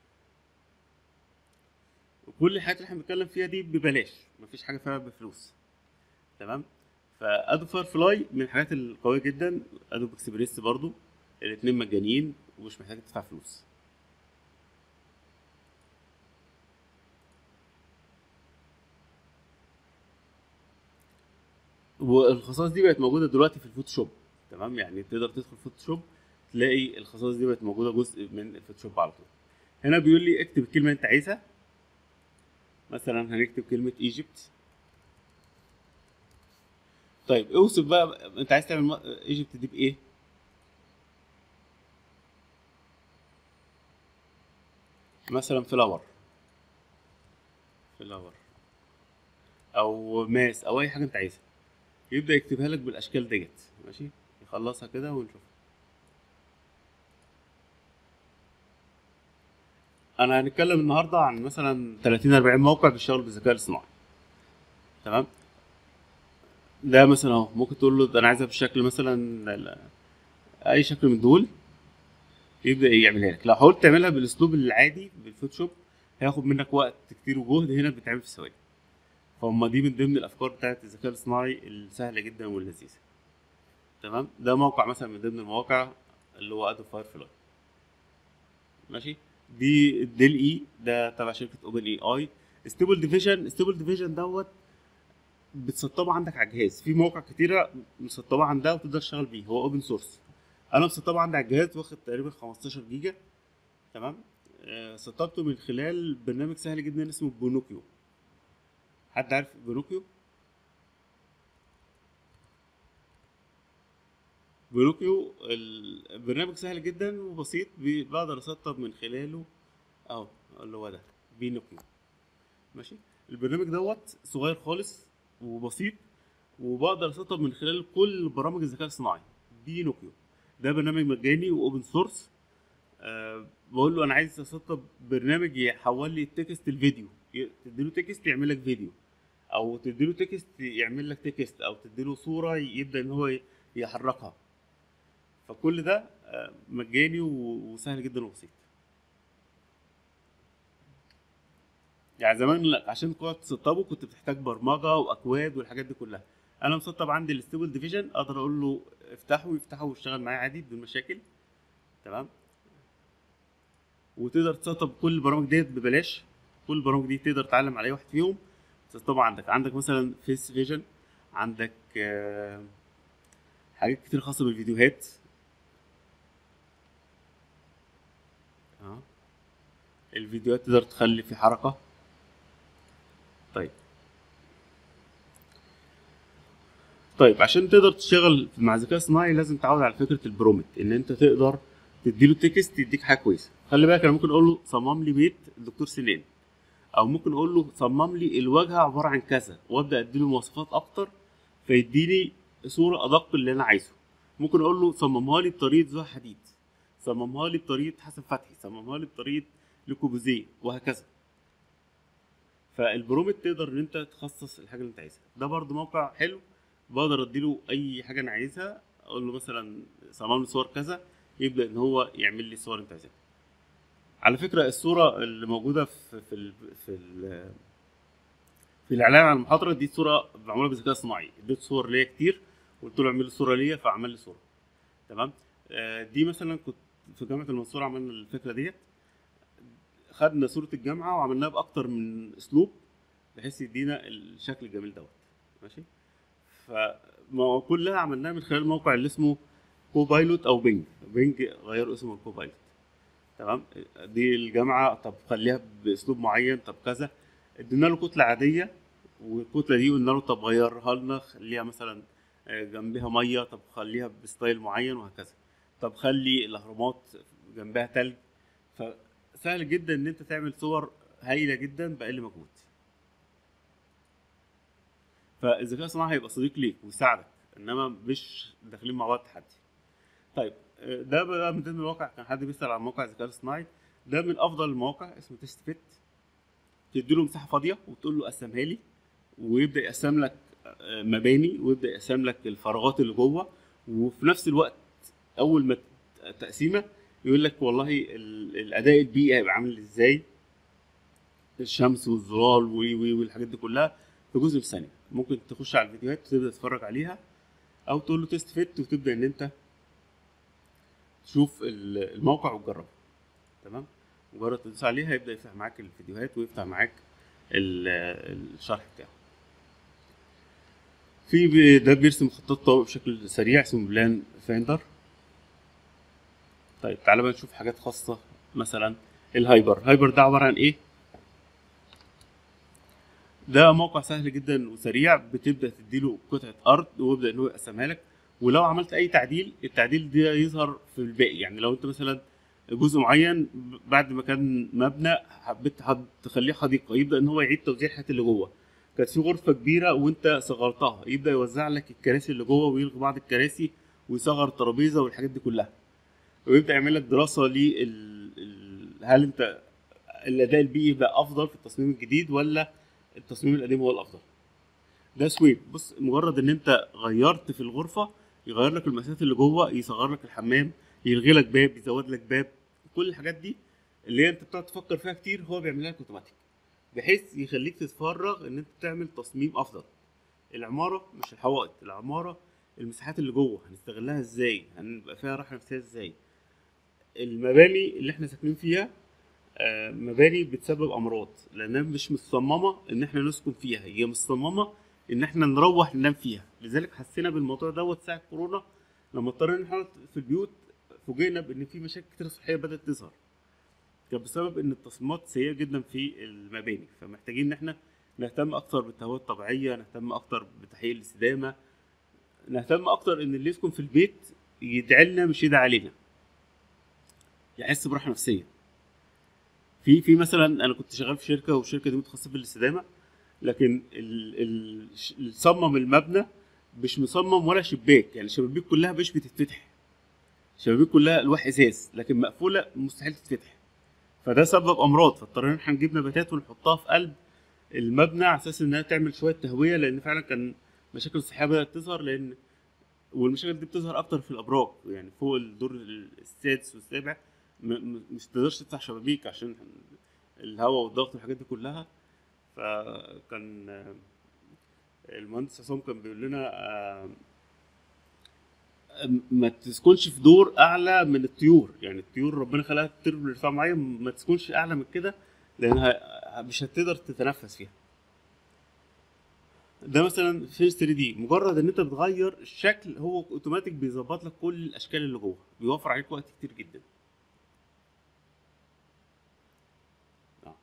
وكل الحاجات اللي احنا بنتكلم فيها دي ببلاش مفيش حاجه فيها بفلوس تمام فادوب فاير فلاي من الحاجات القويه جدا ادوب اكسبريس برضو الاتنين مجانيين ومش محتاج تدفع فلوس والخصائص دي بقت موجوده دلوقتي في الفوتوشوب تمام يعني تقدر تدخل فوتوشوب تلاقي الخصائص دي بقت موجوده جزء من الفوتوشوب على طول هنا بيقول لي اكتب الكلمه اللي انت عايزها مثلا هنكتب كلمه ايجيبت طيب اوصف بقى انت عايز تعمل ايجيبت دي بايه مثلا فلاور فلاور او ماس او اي حاجه انت عايزها يبدا يكتبها لك بالاشكال ديت ماشي يخلصها كده ونشوف انا هنتكلم النهارده عن مثلا 30 40 موقع بيشتغلوا بالذكاء الاصطناعي تمام ده مثلا اهو ممكن تقول له ده انا عايزها بالشكل مثلا ال- اي شكل من دول يبدا يعملها لك لو حاولت تعملها بالاسلوب العادي بالفوتوشوب هياخد منك وقت كتير وجهد هنا بتعمل في ثواني فهم دي من ضمن الافكار بتاعت الذكاء الاصطناعي السهله جدا واللذيذه تمام ده موقع مثلا من ضمن المواقع اللي هو ادوب فاير فلاي ماشي دي الديل اي ده تبع شركه اوبن اي اي ستيبل ديفيجن ستيبل ديفيجن دوت بتسطبه عندك على الجهاز في مواقع كتيره مسطبه عندها وتقدر تشتغل بيه هو اوبن سورس انا مسطبه عندي على الجهاز واخد تقريبا 15 جيجا تمام آه، سطبته من خلال برنامج سهل جدا اسمه بونوكيو حد عارف بونوكيو بونوكيو البرنامج سهل جدا وبسيط بي- بقدر اسطب من خلاله اهو اللي هو ده بينوكيو ماشي البرنامج دوت صغير خالص وبسيط وبقدر اسطب من خلاله كل برامج الذكاء الصناعي بينوكيو ده برنامج مجاني واوبن سورس أه بقول له انا عايز اسطب برنامج يحول لي التكست الفيديو ي- تديله تكست يعمل لك فيديو او تديله تكست يعمل لك تكست او تديله صوره يبدا ان هو ي- يحركها فكل ده آه، مجاني و- وسهل جدا وبسيط يعني زمان لا، عشان تقعد تسطبه كنت بتحتاج برمجه واكواد والحاجات دي كلها انا مسطب عندي الستيبل ديفيجن اقدر اقول له افتحه يفتحه ويشتغل معايا عادي بدون مشاكل تمام وتقدر تسطب كل البرامج ديت ببلاش كل البرامج دي تقدر تعلم على اي واحد فيهم تسطبها عندك عندك مثلا فيس فيجن عندك آه، حاجات كتير خاصه بالفيديوهات اه الفيديوهات تقدر تخلي في حركه طيب طيب عشان تقدر تشتغل مع الذكاء الصناعي لازم تعود على فكره البرومت ان انت تقدر تديله تكست يديك حاجه كويسه خلي بالك انا ممكن اقول له صمم لي بيت الدكتور سنان او ممكن اقول له صمم لي الواجهه عباره عن كذا وابدا اديله مواصفات اكتر فيديني صوره ادق اللي انا عايزه ممكن اقول له صممها لي بطريقه زها حديد صممها لي بطريقه حسن فتحي صممها لي بطريقه لكوبوزيه وهكذا فالبرومت تقدر ان انت تخصص الحاجه اللي انت عايزها ده برضو موقع حلو بقدر اديله اي حاجه انا عايزها اقول له مثلا صمم لي صور كذا يبدا ان هو يعمل لي الصور اللي انت عايزها على فكره الصوره اللي موجوده في في ال في ال في الاعلان عن المحاضره دي صوره معموله بالذكاء الصناعي اديت صور ليا كتير قلت له اعمل لي صوره ليا فعمل لي صوره تمام آه، دي مثلا كنت في جامعه المنصوره عملنا الفكره ديت خدنا صوره الجامعه وعملناها باكتر من اسلوب بحيث يدينا الشكل الجميل دوت ماشي فما كلها عملناها من خلال الموقع اللي اسمه كوبايلوت او بينج بينج غيروا اسمه الكوبايلوت تمام دي الجامعه طب خليها باسلوب معين طب كذا ادينا له كتله عاديه والكتله دي قلنا له طب غيرها لنا خليها مثلا آه، جنبها ميه طب خليها بستايل معين وهكذا طب خلي الاهرامات جنبها تلج فسهل جدا ان انت تعمل صور هايله جدا باقل مجهود فالذكاء الصناعي هيبقى صديق ليك ويساعدك انما مش داخلين مع بعض تحدي طيب آه، ده بقى من ضمن المواقع كان حد بيسال عن موقع الذكاء الصناعي ده من افضل المواقع اسمه تيست فيت تديله مساحه فاضيه وتقول له قسمها لي ويبدا يقسم لك آه، مباني ويبدا يقسم لك الفراغات اللي جوه وفي نفس الوقت اول ما ت- تقسيمه يقول لك والله ال- الاداء البيئي هيبقى عامل ازاي الشمس والظلال و و والحاجات دي كلها في جزء في ثانيه ممكن تخش على الفيديوهات وتبدا تتفرج عليها او تقول له تيست فيت وتبدا ان انت تشوف ال- الموقع وتجربه تمام مجرد تدوس عليه هيبدا يفتح معاك الفيديوهات ويفتح معاك ال- الشرح بتاعه في بي- ده بيرسم خطات طوابق بشكل سريع اسمه بلان فايندر طيب تعالى بقى نشوف حاجات خاصة مثلا الهايبر هايبر ده عبارة عن ايه ده موقع سهل جدا وسريع بتبدأ تديله قطعة أرض ويبدأ إن هو يقسمها لك ولو عملت أي تعديل التعديل ده يظهر في الباقي يعني لو أنت مثلا جزء معين بعد ما كان مبنى حبيت حد تخليه حديقة يبدأ إن هو يعيد توزيع الحاجات اللي جوه كانت في غرفة كبيرة وأنت صغرتها يبدأ يوزع لك الكراسي اللي جوه ويلغي بعض الكراسي ويصغر الترابيزة والحاجات دي كلها ويبدا يعمل لك دراسه لل ال- هل انت الاداء البيئي بقى افضل في التصميم الجديد ولا التصميم القديم هو الافضل ده سويب بص مجرد ان انت غيرت في الغرفه يغير لك المسافات اللي جوه يصغر لك الحمام يلغي لك باب يزود لك باب كل الحاجات دي اللي هي انت بتقعد تفكر فيها كتير هو بيعملها لك اوتوماتيك بحيث يخليك تتفرغ ان انت تعمل تصميم افضل العماره مش الحوائط العماره المساحات اللي جوه هنستغلها ازاي هنبقى فيها راحه نفسيه ازاي المباني اللي احنا ساكنين فيها آه، مباني بتسبب امراض لانها مش مصممه ان احنا نسكن فيها هي مصممه ان احنا نروح ننام فيها لذلك حسينا بالموضوع دوت ساعه كورونا لما اضطرينا نحط في البيوت فوجئنا بان في مشاكل كتير صحيه بدات تظهر كان بسبب ان التصميمات سيئه جدا في المباني فمحتاجين ان احنا نهتم اكتر بالتهويه الطبيعيه نهتم اكتر بتحقيق الاستدامه نهتم اكتر ان اللي يسكن في البيت يدعي لنا مش يدعي علينا يحس براحه نفسيه في في مثلا انا كنت شغال في شركه والشركه دي متخصصه في الاستدامه لكن ال- ال- اللي صمم المبنى مش مصمم ولا شباك يعني الشبابيك كلها مش بتتفتح الشبابيك كلها الواح ازاز لكن مقفوله مستحيل تتفتح فده سبب امراض فاضطرينا ان احنا نجيب نباتات ونحطها في قلب المبنى على اساس انها تعمل شويه تهويه لان فعلا كان مشاكل صحيه بدات تظهر لان والمشاكل دي بتظهر اكتر في الابراج يعني فوق الدور السادس والسابع م- م- مش تقدرش تفتح شبابيك عشان الهواء والضغط والحاجات دي كلها فكان آه، المهندس عصام كان بيقول لنا آه، ما تسكنش في دور اعلى من الطيور يعني الطيور ربنا خلقها تطير بارتفاع معين ما تسكنش اعلى من كده لانها مش هتقدر تتنفس فيها ده مثلا في 3 دي مجرد ان انت بتغير الشكل هو اوتوماتيك بيظبط لك كل الاشكال اللي جوه بيوفر عليك وقت كتير جدا آه.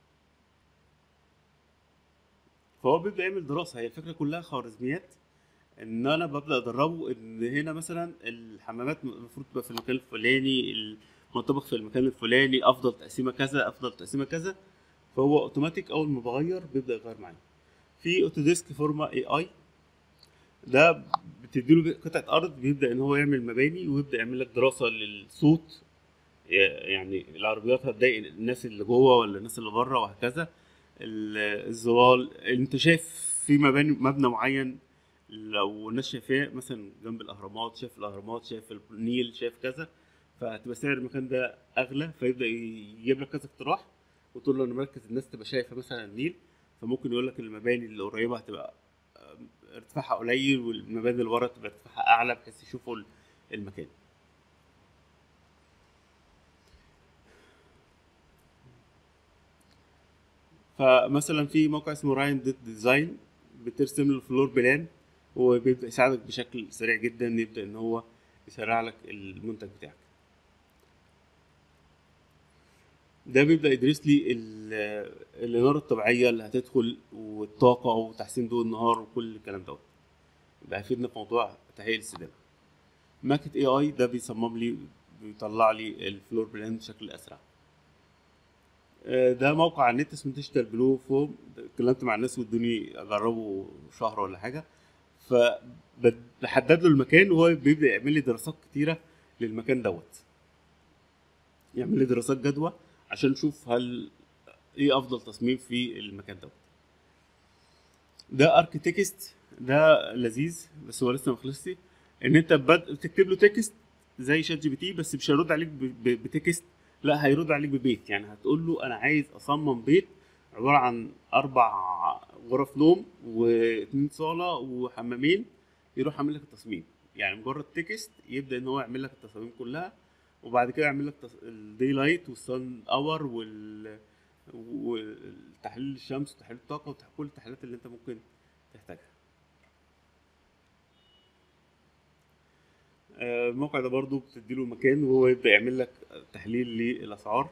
فهو بيبدا يعمل دراسه هي الفكره كلها خوارزميات ان انا ببدا ادربه ان هنا مثلا الحمامات المفروض تبقى في المكان الفلاني المطبخ في المكان الفلاني افضل تقسيمه كذا افضل تقسيمه كذا فهو اوتوماتيك اول ما بغير بيبدا يغير معايا في اوتوديسك فورما اي اي ده بتديله قطعه ارض بيبدا ان هو يعمل مباني ويبدا يعمل لك دراسه للصوت يعني العربيات هتضايق الناس اللي جوه ولا الناس اللي بره وهكذا ال- الزوال انت شايف في مباني مبنى معين لو الناس شايفاه مثلا جنب الاهرامات شايف الاهرامات شايف النيل شايف كذا فهتبقى سعر المكان ده اغلى فيبدا يجيب لك كذا اقتراح وتقول له انا مركز الناس تبقى شايفه مثلا النيل فممكن يقول لك المباني اللي قريبه هتبقى آم، ارتفاعها قليل والمباني اللي ورا تبقى ارتفاعها اعلى بحيث يشوفوا ال- المكان فمثلا في موقع اسمه راين ديت ديزاين بترسم له الفلور بلان وبيبدا يساعدك بشكل سريع جدا يبدا ان هو يسرع لك المنتج بتاعك ده بيبدا يدرس لي ال- الاناره الطبيعيه اللي هتدخل والطاقه وتحسين ضوء النهار وكل الكلام دوت ده هيفيدنا في موضوع تهيئه الاستدامه ماكت اي اي ده بيصمم لي بيطلع لي الفلور بلان بشكل اسرع آه، ده موقع على النت اسمه ديجيتال بلو فوم اتكلمت مع الناس وادوني اجربه شهر ولا حاجه فبحدد له المكان وهو بيبدا يعمل لي دراسات كتيره للمكان دوت يعمل لي دراسات جدوى عشان نشوف هل ايه افضل تصميم في المكان دوت ده اركتكست ده لذيذ بس هو لسه ما خلصش ان انت بد... بتكتب له تكست زي شات جي بي تي بس مش هيرد عليك ب... ب... بتكست لا هيرد عليك ببيت يعني هتقول له انا عايز اصمم بيت عباره عن اربع غرف نوم واثنين صاله وحمامين يروح عامل لك التصميم يعني مجرد تكست يبدا ان هو يعمل لك التصاميم كلها وبعد كده يعمل لك الدي لايت والسن اور وال وتحليل الشمس وتحليل الطاقه وكل التحليلات اللي انت ممكن تحتاجها آه، الموقع ده برضو بتديله مكان وهو يبدأ يعمل لك تحليل للأسعار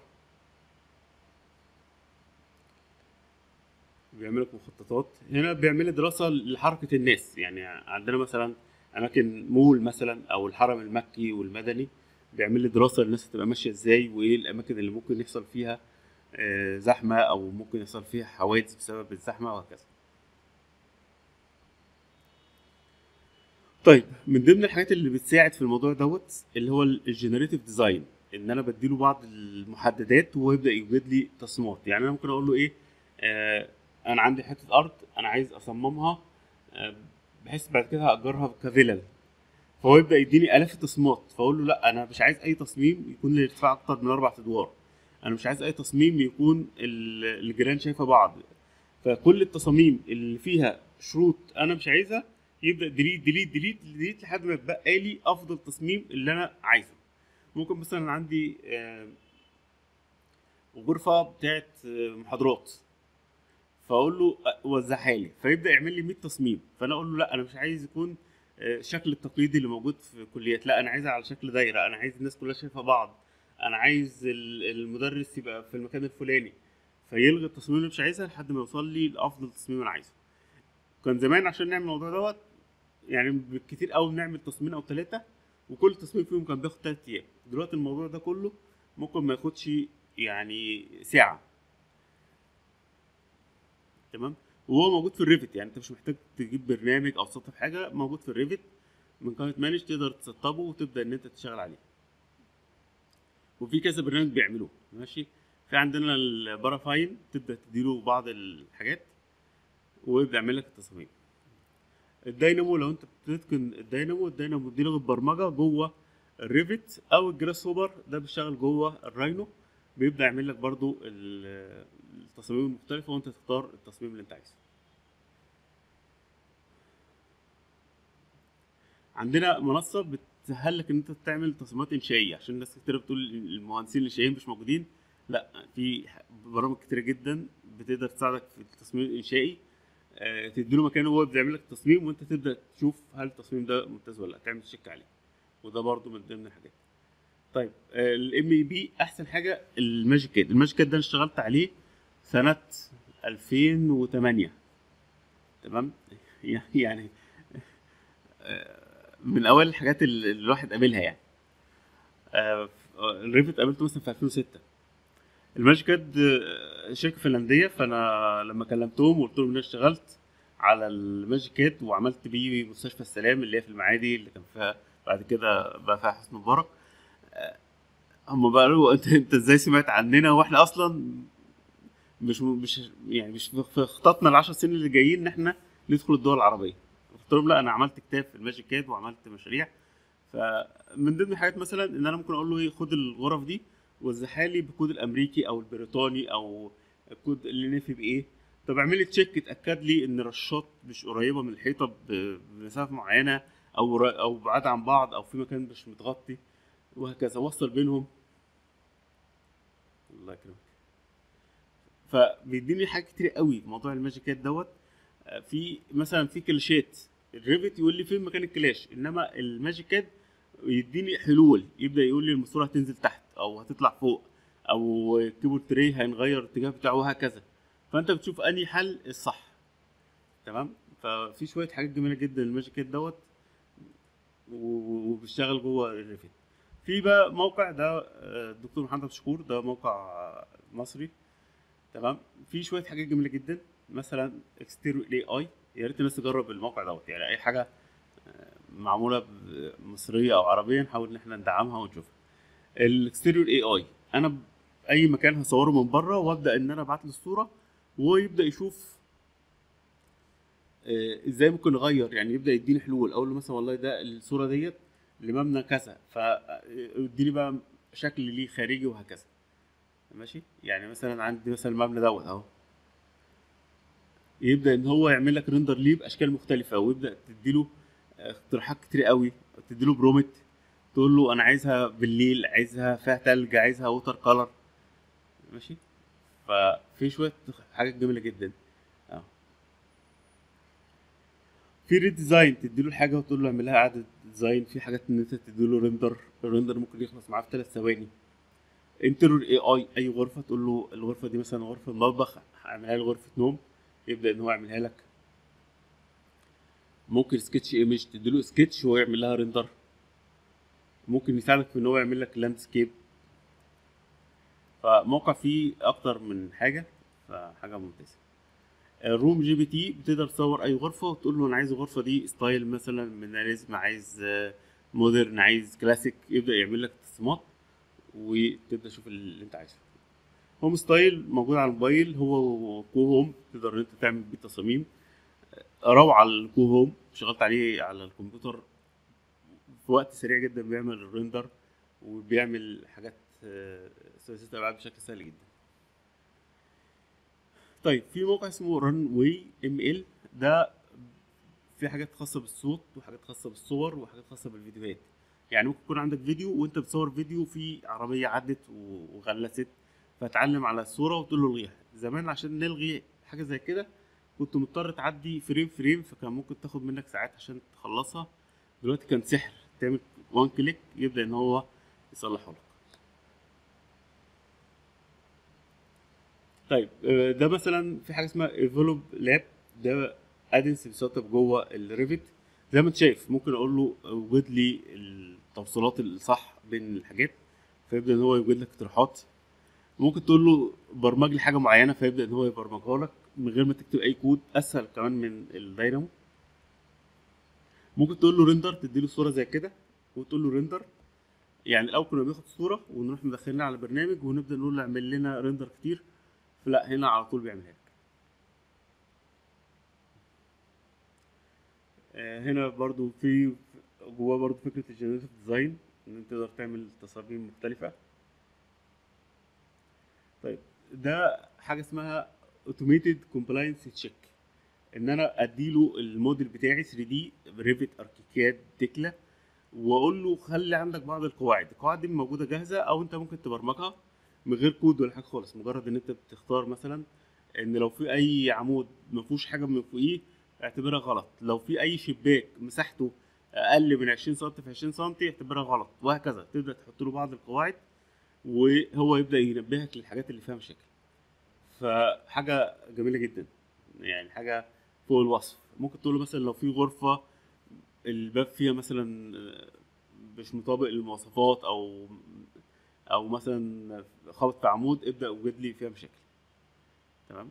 بيعمل لك مخططات هنا بيعمل لي دراسة لحركة الناس يعني عندنا مثلا أماكن مول مثلا أو الحرم المكي والمدني بيعمل لي دراسة للناس هتبقى ماشية ازاي وإيه الأماكن اللي ممكن يحصل فيها آه، زحمة أو ممكن يحصل فيها حوادث بسبب الزحمة وهكذا طيب من ضمن الحاجات اللي بتساعد في الموضوع دوت اللي هو الجنريتيف ديزاين ان انا بديله بعض المحددات وهو يبدا يوجد لي تصميمات يعني انا ممكن اقول له ايه آه انا عندي حته ارض انا عايز اصممها آه بحيث بعد كده هاجرها كفيلل فهو يبدا يديني الاف التصميمات فاقول له لا انا مش عايز اي تصميم يكون له ارتفاع اكتر من اربع ادوار انا مش عايز اي تصميم يكون ال- الجيران شايفه بعض فكل التصاميم اللي فيها شروط انا مش عايزها يبدا ديليت ديليت ديليت ديليت لحد ما يبقى لي افضل تصميم اللي انا عايزه ممكن مثلا عندي آه، غرفه بتاعت آه، محاضرات فاقول له أ- وزعها لي فيبدا يعمل لي 100 تصميم فانا اقول له لا انا مش عايز يكون آه، الشكل التقليدي اللي موجود في كليات لا انا عايزها على شكل دايره انا عايز الناس كلها شايفه بعض انا عايز ال- المدرس يبقى في المكان الفلاني فيلغي التصميم اللي مش عايزها لحد ما يوصل لي لافضل تصميم انا عايزه كان زمان عشان نعمل الموضوع دوت يعني بالكتير قوي بنعمل تصميمين او ثلاثه وكل تصميم فيهم كان بياخد ثلاث ايام دلوقتي الموضوع ده كله ممكن ما ياخدش يعني ساعه تمام وهو موجود في الريفت يعني انت مش محتاج تجيب برنامج او تسطب حاجه موجود في الريفت من قائمه مانج تقدر تسطبه وتبدا ان انت تشتغل عليه وفي كذا برنامج بيعملوه ماشي في عندنا البارافاين تبدا تديله بعض الحاجات ويبدا يعمل لك التصاميم الداينامو لو انت بتتقن الداينامو الداينامو دي لغه برمجه جوه الريفت او الجراس هوبر ده بيشتغل جوه الراينو بيبدا يعمل لك برضو ال- التصاميم المختلفه وانت تختار التصميم اللي انت عايزه عندنا منصه بتسهل لك ان انت تعمل تصميمات انشائيه عشان ناس كتير بتقول المهندسين الانشائيين مش موجودين لا في برامج كتيره جدا بتقدر تساعدك في التصميم الانشائي آه، تديله مكانه وهو بيعمل لك التصميم وانت تبدا تشوف هل التصميم ده ممتاز ولا لا تعمل تشيك عليه وده برضو من ضمن الحاجات طيب الام اي بي احسن حاجه الماجيك كاد الماجيك كاد ده انا اشتغلت عليه سنه 2008 تمام يعني آه، من اول الحاجات اللي الواحد قابلها يعني آه، الريفت قابلته مثلا في 2006 الماجيك كاد آه، شركه فنلنديه فانا لما كلمتهم وقلت لهم ان انا اشتغلت على الماجيك كاد وعملت بيه مستشفى السلام اللي هي في المعادي اللي كان فيها بعد كده بقى فيها حسن مبارك آه، هم بقى قالوا انت انت ازاي سمعت عننا واحنا اصلا مش مش يعني مش في خططنا العشر سنين اللي جايين ان احنا ندخل الدول العربيه قلت لهم لا انا عملت كتاب في الماجيك كاد وعملت مشاريع فمن ضمن الحاجات مثلا ان انا ممكن اقول له ايه خد الغرف دي وزعها لي بالكود الامريكي او البريطاني او الكود اللي نافي بايه طب اعمل لي تشيك اتاكد لي ان الرشات مش قريبه من الحيطه ب- بمسافه معينه او را- او بعاد عن بعض او في مكان مش متغطي وهكذا وصل بينهم الله يكرمك فبيديني حاجات كتير قوي في موضوع الماجيكات دوت آه، في مثلا في كلاشات الريفت يقول لي فين مكان الكلاش انما الماجيكات يديني حلول يبدا يقول لي الماسوره هتنزل تحت او هتطلع فوق او الكيبورد تري هنغير الاتجاه بتاعه وهكذا فانت بتشوف انهي حل الصح تمام ففي شويه حاجات جميله جدا الماجيكات دوت و- وبيشتغل جوه الريفت في بقى موقع ده آه، الدكتور محمد شكور ده موقع آه، مصري تمام في شويه حاجات جميله جدا مثلا اكستيرو اي اي يا ريت الناس تجرب الموقع دوت يعني اي حاجه آه، معموله ب- مصريه او عربيه نحاول ان احنا ندعمها ونشوفها الاكستيريور اي اي انا ب- اي مكان هصوره من بره وابدا ان انا ابعت له الصوره وهو يبدا يشوف آه، ازاي ممكن اغير يعني يبدا يديني حلول اقول له مثلا والله ده الصوره ديت لمبنى كذا فاديني بقى شكل ليه خارجي وهكذا ماشي يعني مثلا عندي مثلا المبنى دوت اهو يبدا ان هو يعمل لك ريندر ليه باشكال مختلفه ويبدا تديله اقتراحات كتير قوي تديله برومت تقول له انا عايزها بالليل عايزها فيها تلج عايزها ووتر كولر ماشي ففي شويه حاجات جميله جدا اه في ريد ديزاين تديله الحاجه وتقول له اعمل لها اعاده ديزاين في حاجات ان انت تديله ريندر الريندر ممكن يخلص معاه في ثلاث ثواني انترور اي اي اي غرفه تقول له الغرفه دي مثلا غرفه مطبخ اعملها لي غرفه نوم يبدا ان هو يعملها لك ممكن سكتش ايمج تديله سكتش وهو يعمل لها ريندر ممكن يساعدك في ان هو يعمل لك لاندسكيب فموقع فيه اكتر من حاجه فحاجه ممتازه الروم جي بي تي بتقدر تصور اي غرفه وتقول له انا عايز الغرفه دي ستايل مثلا مينيماليزم عايز مودرن عايز كلاسيك يبدا يعمل لك تصميمات وتبدا تشوف اللي انت عايزه هوم ستايل موجود على الموبايل هو كو هوم تقدر ان انت تعمل بيه تصاميم روعه الكو هوم اشتغلت عليه على الكمبيوتر في وقت سريع جدا بيعمل الريندر وبيعمل حاجات آه، ثلاثيه الابعاد بشكل سهل جدا طيب في موقع اسمه رن واي ام ال ده في حاجات خاصه بالصوت وحاجات خاصه بالصور وحاجات خاصه بالفيديوهات يعني ممكن يكون عندك فيديو وانت بتصور فيديو في عربيه عدت و- وغلست فتعلم على الصوره وتقول له الغيها زمان عشان نلغي حاجه زي كده كنت مضطر تعدي فريم فريم فكان ممكن تاخد منك ساعات عشان تخلصها دلوقتي كان سحر تعمل وان كليك يبدا ان هو يصلحه لك طيب آه، ده مثلا في حاجه اسمها ايفولوب لاب ده ادنس بيسطب جوه الريفت زي ما انت شايف ممكن اقول له وجد لي التوصيلات الصح بين الحاجات فيبدا ان هو يوجد لك اقتراحات ممكن تقول له برمج لي حاجه معينه فيبدا ان هو يبرمجها لك من غير ما تكتب اي كود اسهل كمان من الداينامو ممكن تقول له ريندر تديله صوره زي كده وتقول له ريندر يعني الاول كنا بناخد صوره ونروح مدخلينها على برنامج ونبدا نقول له اعمل لنا ريندر كتير لا هنا على طول بيعملها لك آه، هنا برضو في جواه برضو فكره الجنريتيف ديزاين ان انت تقدر تعمل تصاميم مختلفه طيب ده حاجه اسمها اوتوميتد كومبلاينس تشيك ان انا اديله الموديل بتاعي 3 دي ريفت اركيكاد تكلا واقول له خلي عندك بعض القواعد القواعد دي موجوده جاهزه او انت ممكن تبرمجها من غير كود ولا حاجه خالص مجرد ان انت بتختار مثلا ان لو في اي عمود ما فيهوش حاجه من فوقيه اعتبرها غلط لو في اي شباك مساحته اقل من 20 سم في 20 سم اعتبرها غلط وهكذا تبدا تحط له بعض القواعد وهو يبدا ينبهك للحاجات اللي فيها مشاكل فحاجه جميله جدا يعني حاجه فوق الوصف ممكن تقول له مثلا لو في غرفه الباب فيها مثلا مش مطابق للمواصفات او او مثلا خبط في عمود ابدا اوجد لي فيها مشاكل تمام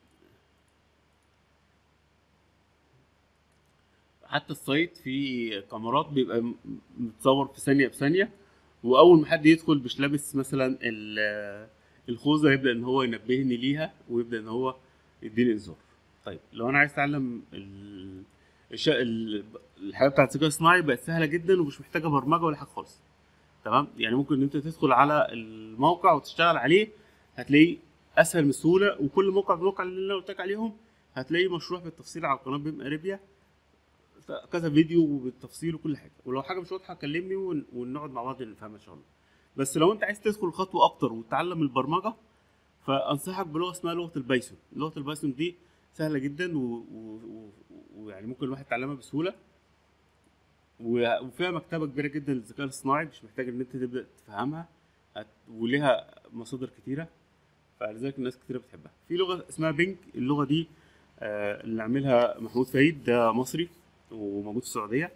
حتى السايت فيه كاميرات بيبقى م- متصور في ثانيه بثانيه واول ما حد يدخل مش لابس مثلا ال- الخوذه يبدا ان هو ينبهني ليها ويبدا ان هو يديني انذار طيب لو انا عايز اتعلم ال- الش... ال- الحاجه بتاعت الذكاء الصناعي بقت سهله جدا ومش محتاجه برمجه ولا حاجه خالص تمام يعني ممكن ان انت تدخل على الموقع وتشتغل عليه هتلاقيه اسهل بسهوله وكل موقع من الموقع اللي انا قلت لك عليهم هتلاقيه مشروح بالتفصيل على قناه بيم اريبيا كذا فيديو بالتفصيل وكل حاجه ولو حاجه مش واضحه كلمني ون- ونقعد مع بعض نفهمها ان شاء الله بس لو انت عايز تدخل خطوه اكتر وتتعلم البرمجه فانصحك بلغه اسمها لغه البايثون لغه البايثون دي سهله جدا و- و- و- ويعني ممكن الواحد يتعلمها بسهوله و- وفيها مكتبه كبيره جدا للذكاء الاصطناعي مش محتاج ان انت تبدا تفهمها هت- وليها مصادر كتيره فلذلك الناس كتيره بتحبها في لغه اسمها بينج اللغه دي آه، اللي عاملها محمود فايد ده مصري وموجود في السعوديه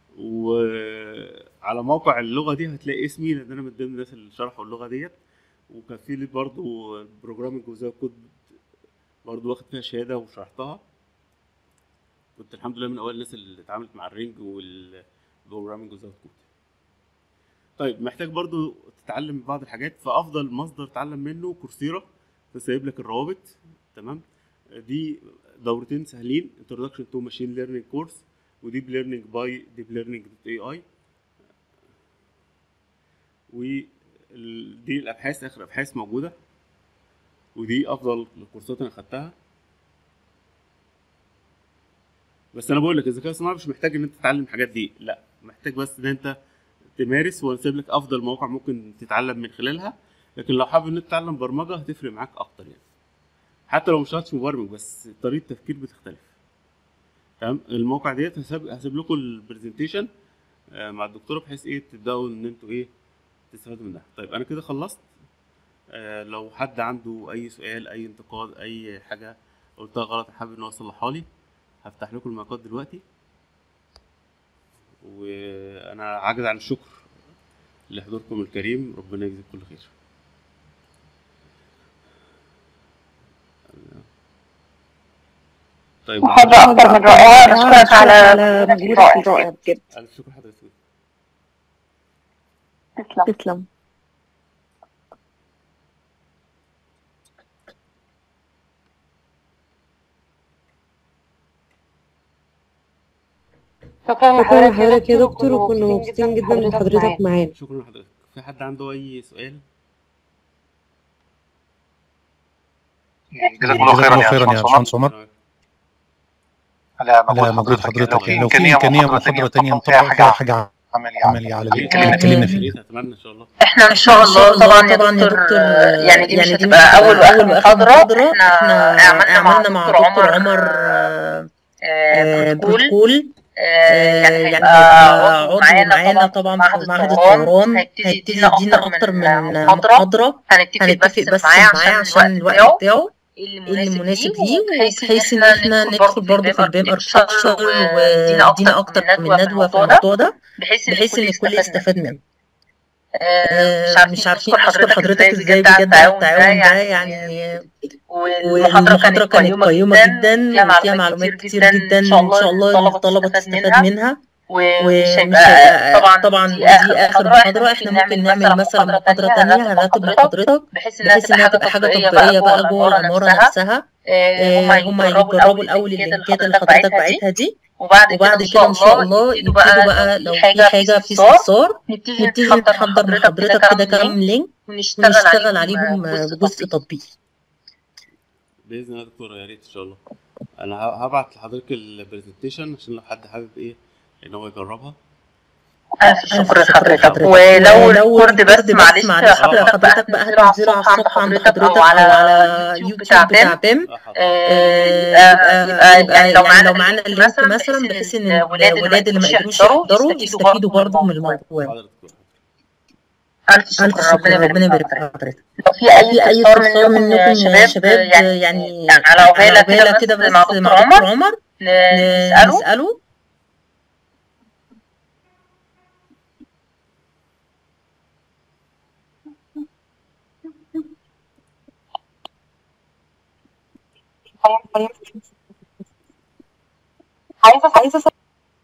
وعلى موقع اللغه دي هتلاقي اسمي لان انا من ضمن الناس اللي شرحوا اللغه ديت وكان في لي برضه بروجرامنج وزي كود برضه واخد فيها شهاده وشرحتها كنت الحمد لله من اوائل الناس اللي اتعاملت مع الرينج والبروجرامنج وزي كود طيب محتاج برضو تتعلم بعض الحاجات فافضل مصدر تتعلم منه كورسيرا فسايب لك الروابط تمام دي دورتين سهلين introduction to machine learning course وديب ليرنينج باي ديب ليرنينج دوت اي اي ودي الابحاث اخر ابحاث موجوده ودي افضل الكورسات انا خدتها بس انا بقول لك الذكاء الصناعي مش محتاج ان انت تتعلم الحاجات دي لا محتاج بس ان انت تمارس وانا سايب لك افضل مواقع ممكن تتعلم من خلالها لكن لو حابب ان انت تتعلم برمجه هتفرق معاك اكتر يعني حتى لو مش شرط مبرمج بس طريقه التفكير بتختلف تمام الموقع ديت هسيب هسيب لكم البرزنتيشن مع الدكتوره بحيث ايه تبداوا ان انتوا ايه تستفادوا منها طيب انا كده خلصت آه لو حد عنده اي سؤال اي انتقاد اي حاجه قلتها غلط حابب ان هو يصلحها لي هفتح لكم المايكات دلوقتي وانا عاجز عن الشكر لحضوركم الكريم ربنا يجزيك كل خير طيب محاضرة أكثر من رائعة نشكرك على مجهودك الرائع بجد ألف شكر حضرتك تسلم تسلم شكرا شكرا لحضرتك يا دكتور وكنا مبسوطين جدا بحضرتك معانا شكرا لحضرتك في حد عنده اي سؤال جزاكم الله خيرا يا باشمهندس عمر تمام. على على مجهود حضرتك يعني لو في إمكانية محاضرة تانية نطبق فيها حاجة عملي عملي على اللي يعني- اتكلمنا يا فيه ريت اتمنى ان شاء الله احنا ان شاء الله طبعا يا دكتور آه، يعني دي مش هتبقى اول واخر محاضره احنا عملنا مع دكتور عمر آه، آه، بروتوكول بروتوكول آه، يعني يعني هيبقى عضو عضو معانا طبعا في معهد الطيران هيبتدي هيبتدي يدينا يدينا اكتر من محاضرة محاضره هنتفق هنتفق بس بس معاه معاه عشان عشان الوقت الوقت بتاعه بتاعه ايه ايه اللي اللي مناسب مناسب ليه ليه وبحيث ان احنا ندخل برضه في البيم اركتشر ويدينا اكتر من ندوه في الموضوع ده بحيث بحيث ان الكل يستفاد منه آه، آه، مش عارفين اشكر حضرتك ازاي بجد على التعاون ده يعني والمحاضرة كانت قيمة جدا وفيها معلومات كتير جدا إن شاء الله الطلبة تستفاد منها ومش هيبقى طبعا طبعا دي دي آخر محاضرة احنا ممكن نعمل مثلا محاضرة تانية هنرتب لحضرتك بحيث بحيث إنها تبقى حاجة تطبيقية بقى جوه العمارة نفسها آه، هم هيجربوا الأول اللينكات اللي حضرتك بعتها دي وبعد وبعد كده ان شاء الله يبتدوا يبتدوا بقى لو في حاجة في استفسار استفسار نبتدي نبتدي نحضر نحضر لحضرتك لحضرتك كده كده كام لينك ونشتغل, ونشتغل عليهم بجزء بجزء تطبيقي. تطبيقي باذن الله يا دكتوره يا ريت ان شاء الله انا ه- هبعت لحضرتك البرزنتيشن عشان لو حد حابب ايه ان هو يجربها ألف شكر ألف لحضرتك ولو الكورد بس معلش معلش حضرتك بقى هتنزله على الصفحة عند حضرتك أو على اليوتيوب بتاع بيم بيم اه حاضر. آه، يبقى يبقى يعني لو معانا معانا اللينك اللينك مثلا مثلا بحيث بحيث ان ان الولاد اللي ما قدروش يحضروا يستفيدوا برضه من الموضوع حاضر يا دكتوره ألف ألف شكر شكر ربنا يبارك ربنا في يبارك حضرتك في حضرتك لو في في أي أي استفسار استفسار منكم منكم يا شباب شباب يعني يعني على على عجالة عجالة كده كده بس مع بس دكتور مع دكتور عمر عمر نسأله نسأله عايزة عايزة أسأل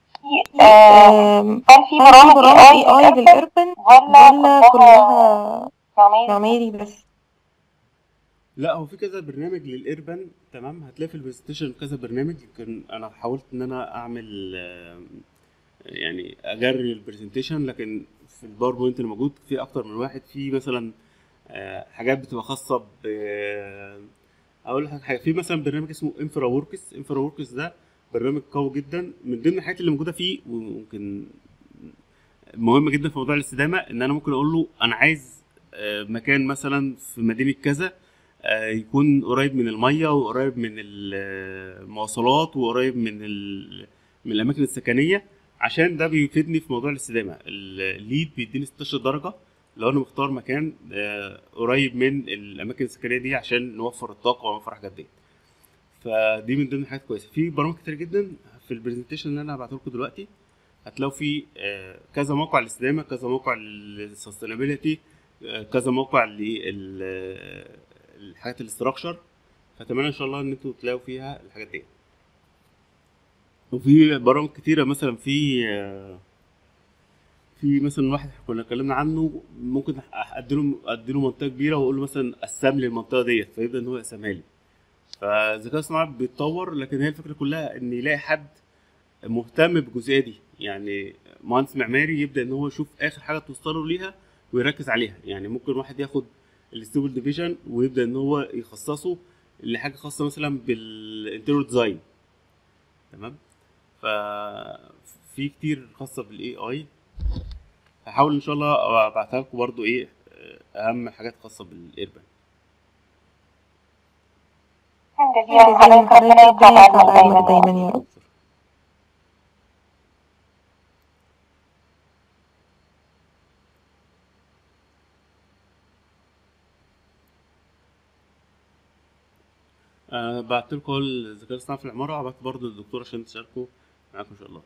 آم، هل في برامج اي اي بالاربن ولا كلها معماري بس لا هو في كذا برنامج للإيربان تمام هتلاقي في البرزنتيشن كذا برنامج يمكن انا حاولت ان انا اعمل آم، يعني اجري البرزنتيشن لكن في الباوربوينت اللي موجود في اكتر من واحد في مثلا آه، حاجات بتبقى خاصه ب اقول لك حاجه في مثلا برنامج اسمه انفرا وركس انفرا وركس ده برنامج قوي جدا من ضمن الحاجات اللي موجوده فيه وممكن مهم جدا في موضوع الاستدامه ان انا ممكن اقول له انا عايز آه، مكان مثلا في مدينه كذا آه، يكون قريب من الميه وقريب من المواصلات وقريب من ال- من الاماكن السكنيه عشان ده بيفيدني في موضوع الاستدامه الليد بيديني 16 درجه لو انا مختار مكان آه، قريب من الاماكن السكنيه دي عشان نوفر الطاقه ونوفر حاجات دي فدي من ضمن الحاجات كويسه في برامج كتير جدا في البرزنتيشن اللي انا هبعته لكم دلوقتي هتلاقوا في آه، كذا موقع للاستدامه كذا موقع للسستينابيلتي كذا موقع للحاجات الاستراكشر فاتمنى ان شاء الله ان انتوا تلاقوا فيها الحاجات دي وفي برامج كتيره مثلا في آه، في مثلا واحد كنا اتكلمنا عنه ممكن اديله اديله منطقه كبيره واقول له مثلا قسم لي المنطقه ديت فيبدا ان هو يقسمها لي فالذكاء الصناعي بيتطور لكن هي الفكره كلها ان يلاقي حد مهتم بالجزئيه دي يعني مهندس معماري يبدا ان هو يشوف اخر حاجه توصله ليها ويركز عليها يعني ممكن واحد ياخد الستيبل ديفيجن ويبدا ان هو يخصصه لحاجه خاصه مثلا بالانتيريور ديزاين تمام ف في كتير خاصه بالاي اي هحاول ان شاء الله ابعتها لكم برضو ايه اهم حاجات خاصه بالايربان جزيلا حضرتك ربنا يطلع بعلمك دايما يا رب أه بعت لكم الذكاء الاصطناعي في العماره وبعت برضو للدكتور عشان تشاركوا معاكم ان شاء الله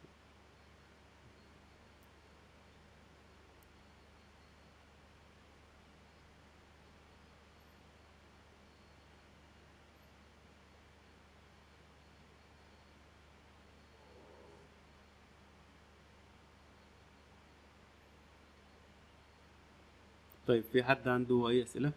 طيب في حد عنده اي اسئله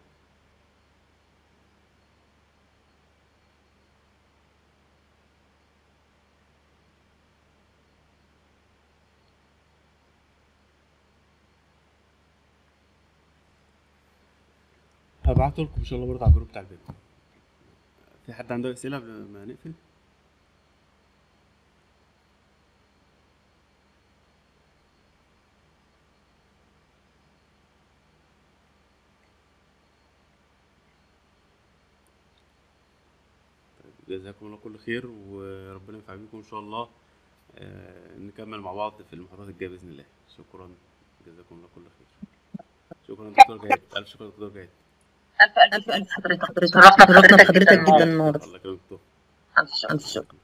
هبعته لكم ان شاء الله برضه على الجروب بتاع البيت في حد عنده اسئله قبل ما نقفل طيب، جزاكم الله كل خير وربنا ينفع بيكم ان شاء الله آه، نكمل مع بعض في المحاضرات الجايه باذن الله شكرا جزاكم الله كل خير شكرا دكتور جاهد الف شكر دكتور جاهد ألف ألف ألف حضرتك حضرتك شرفنا بحضرتك جدا النهاردة الله يكرمك دكتور ألف شكر ألف شكر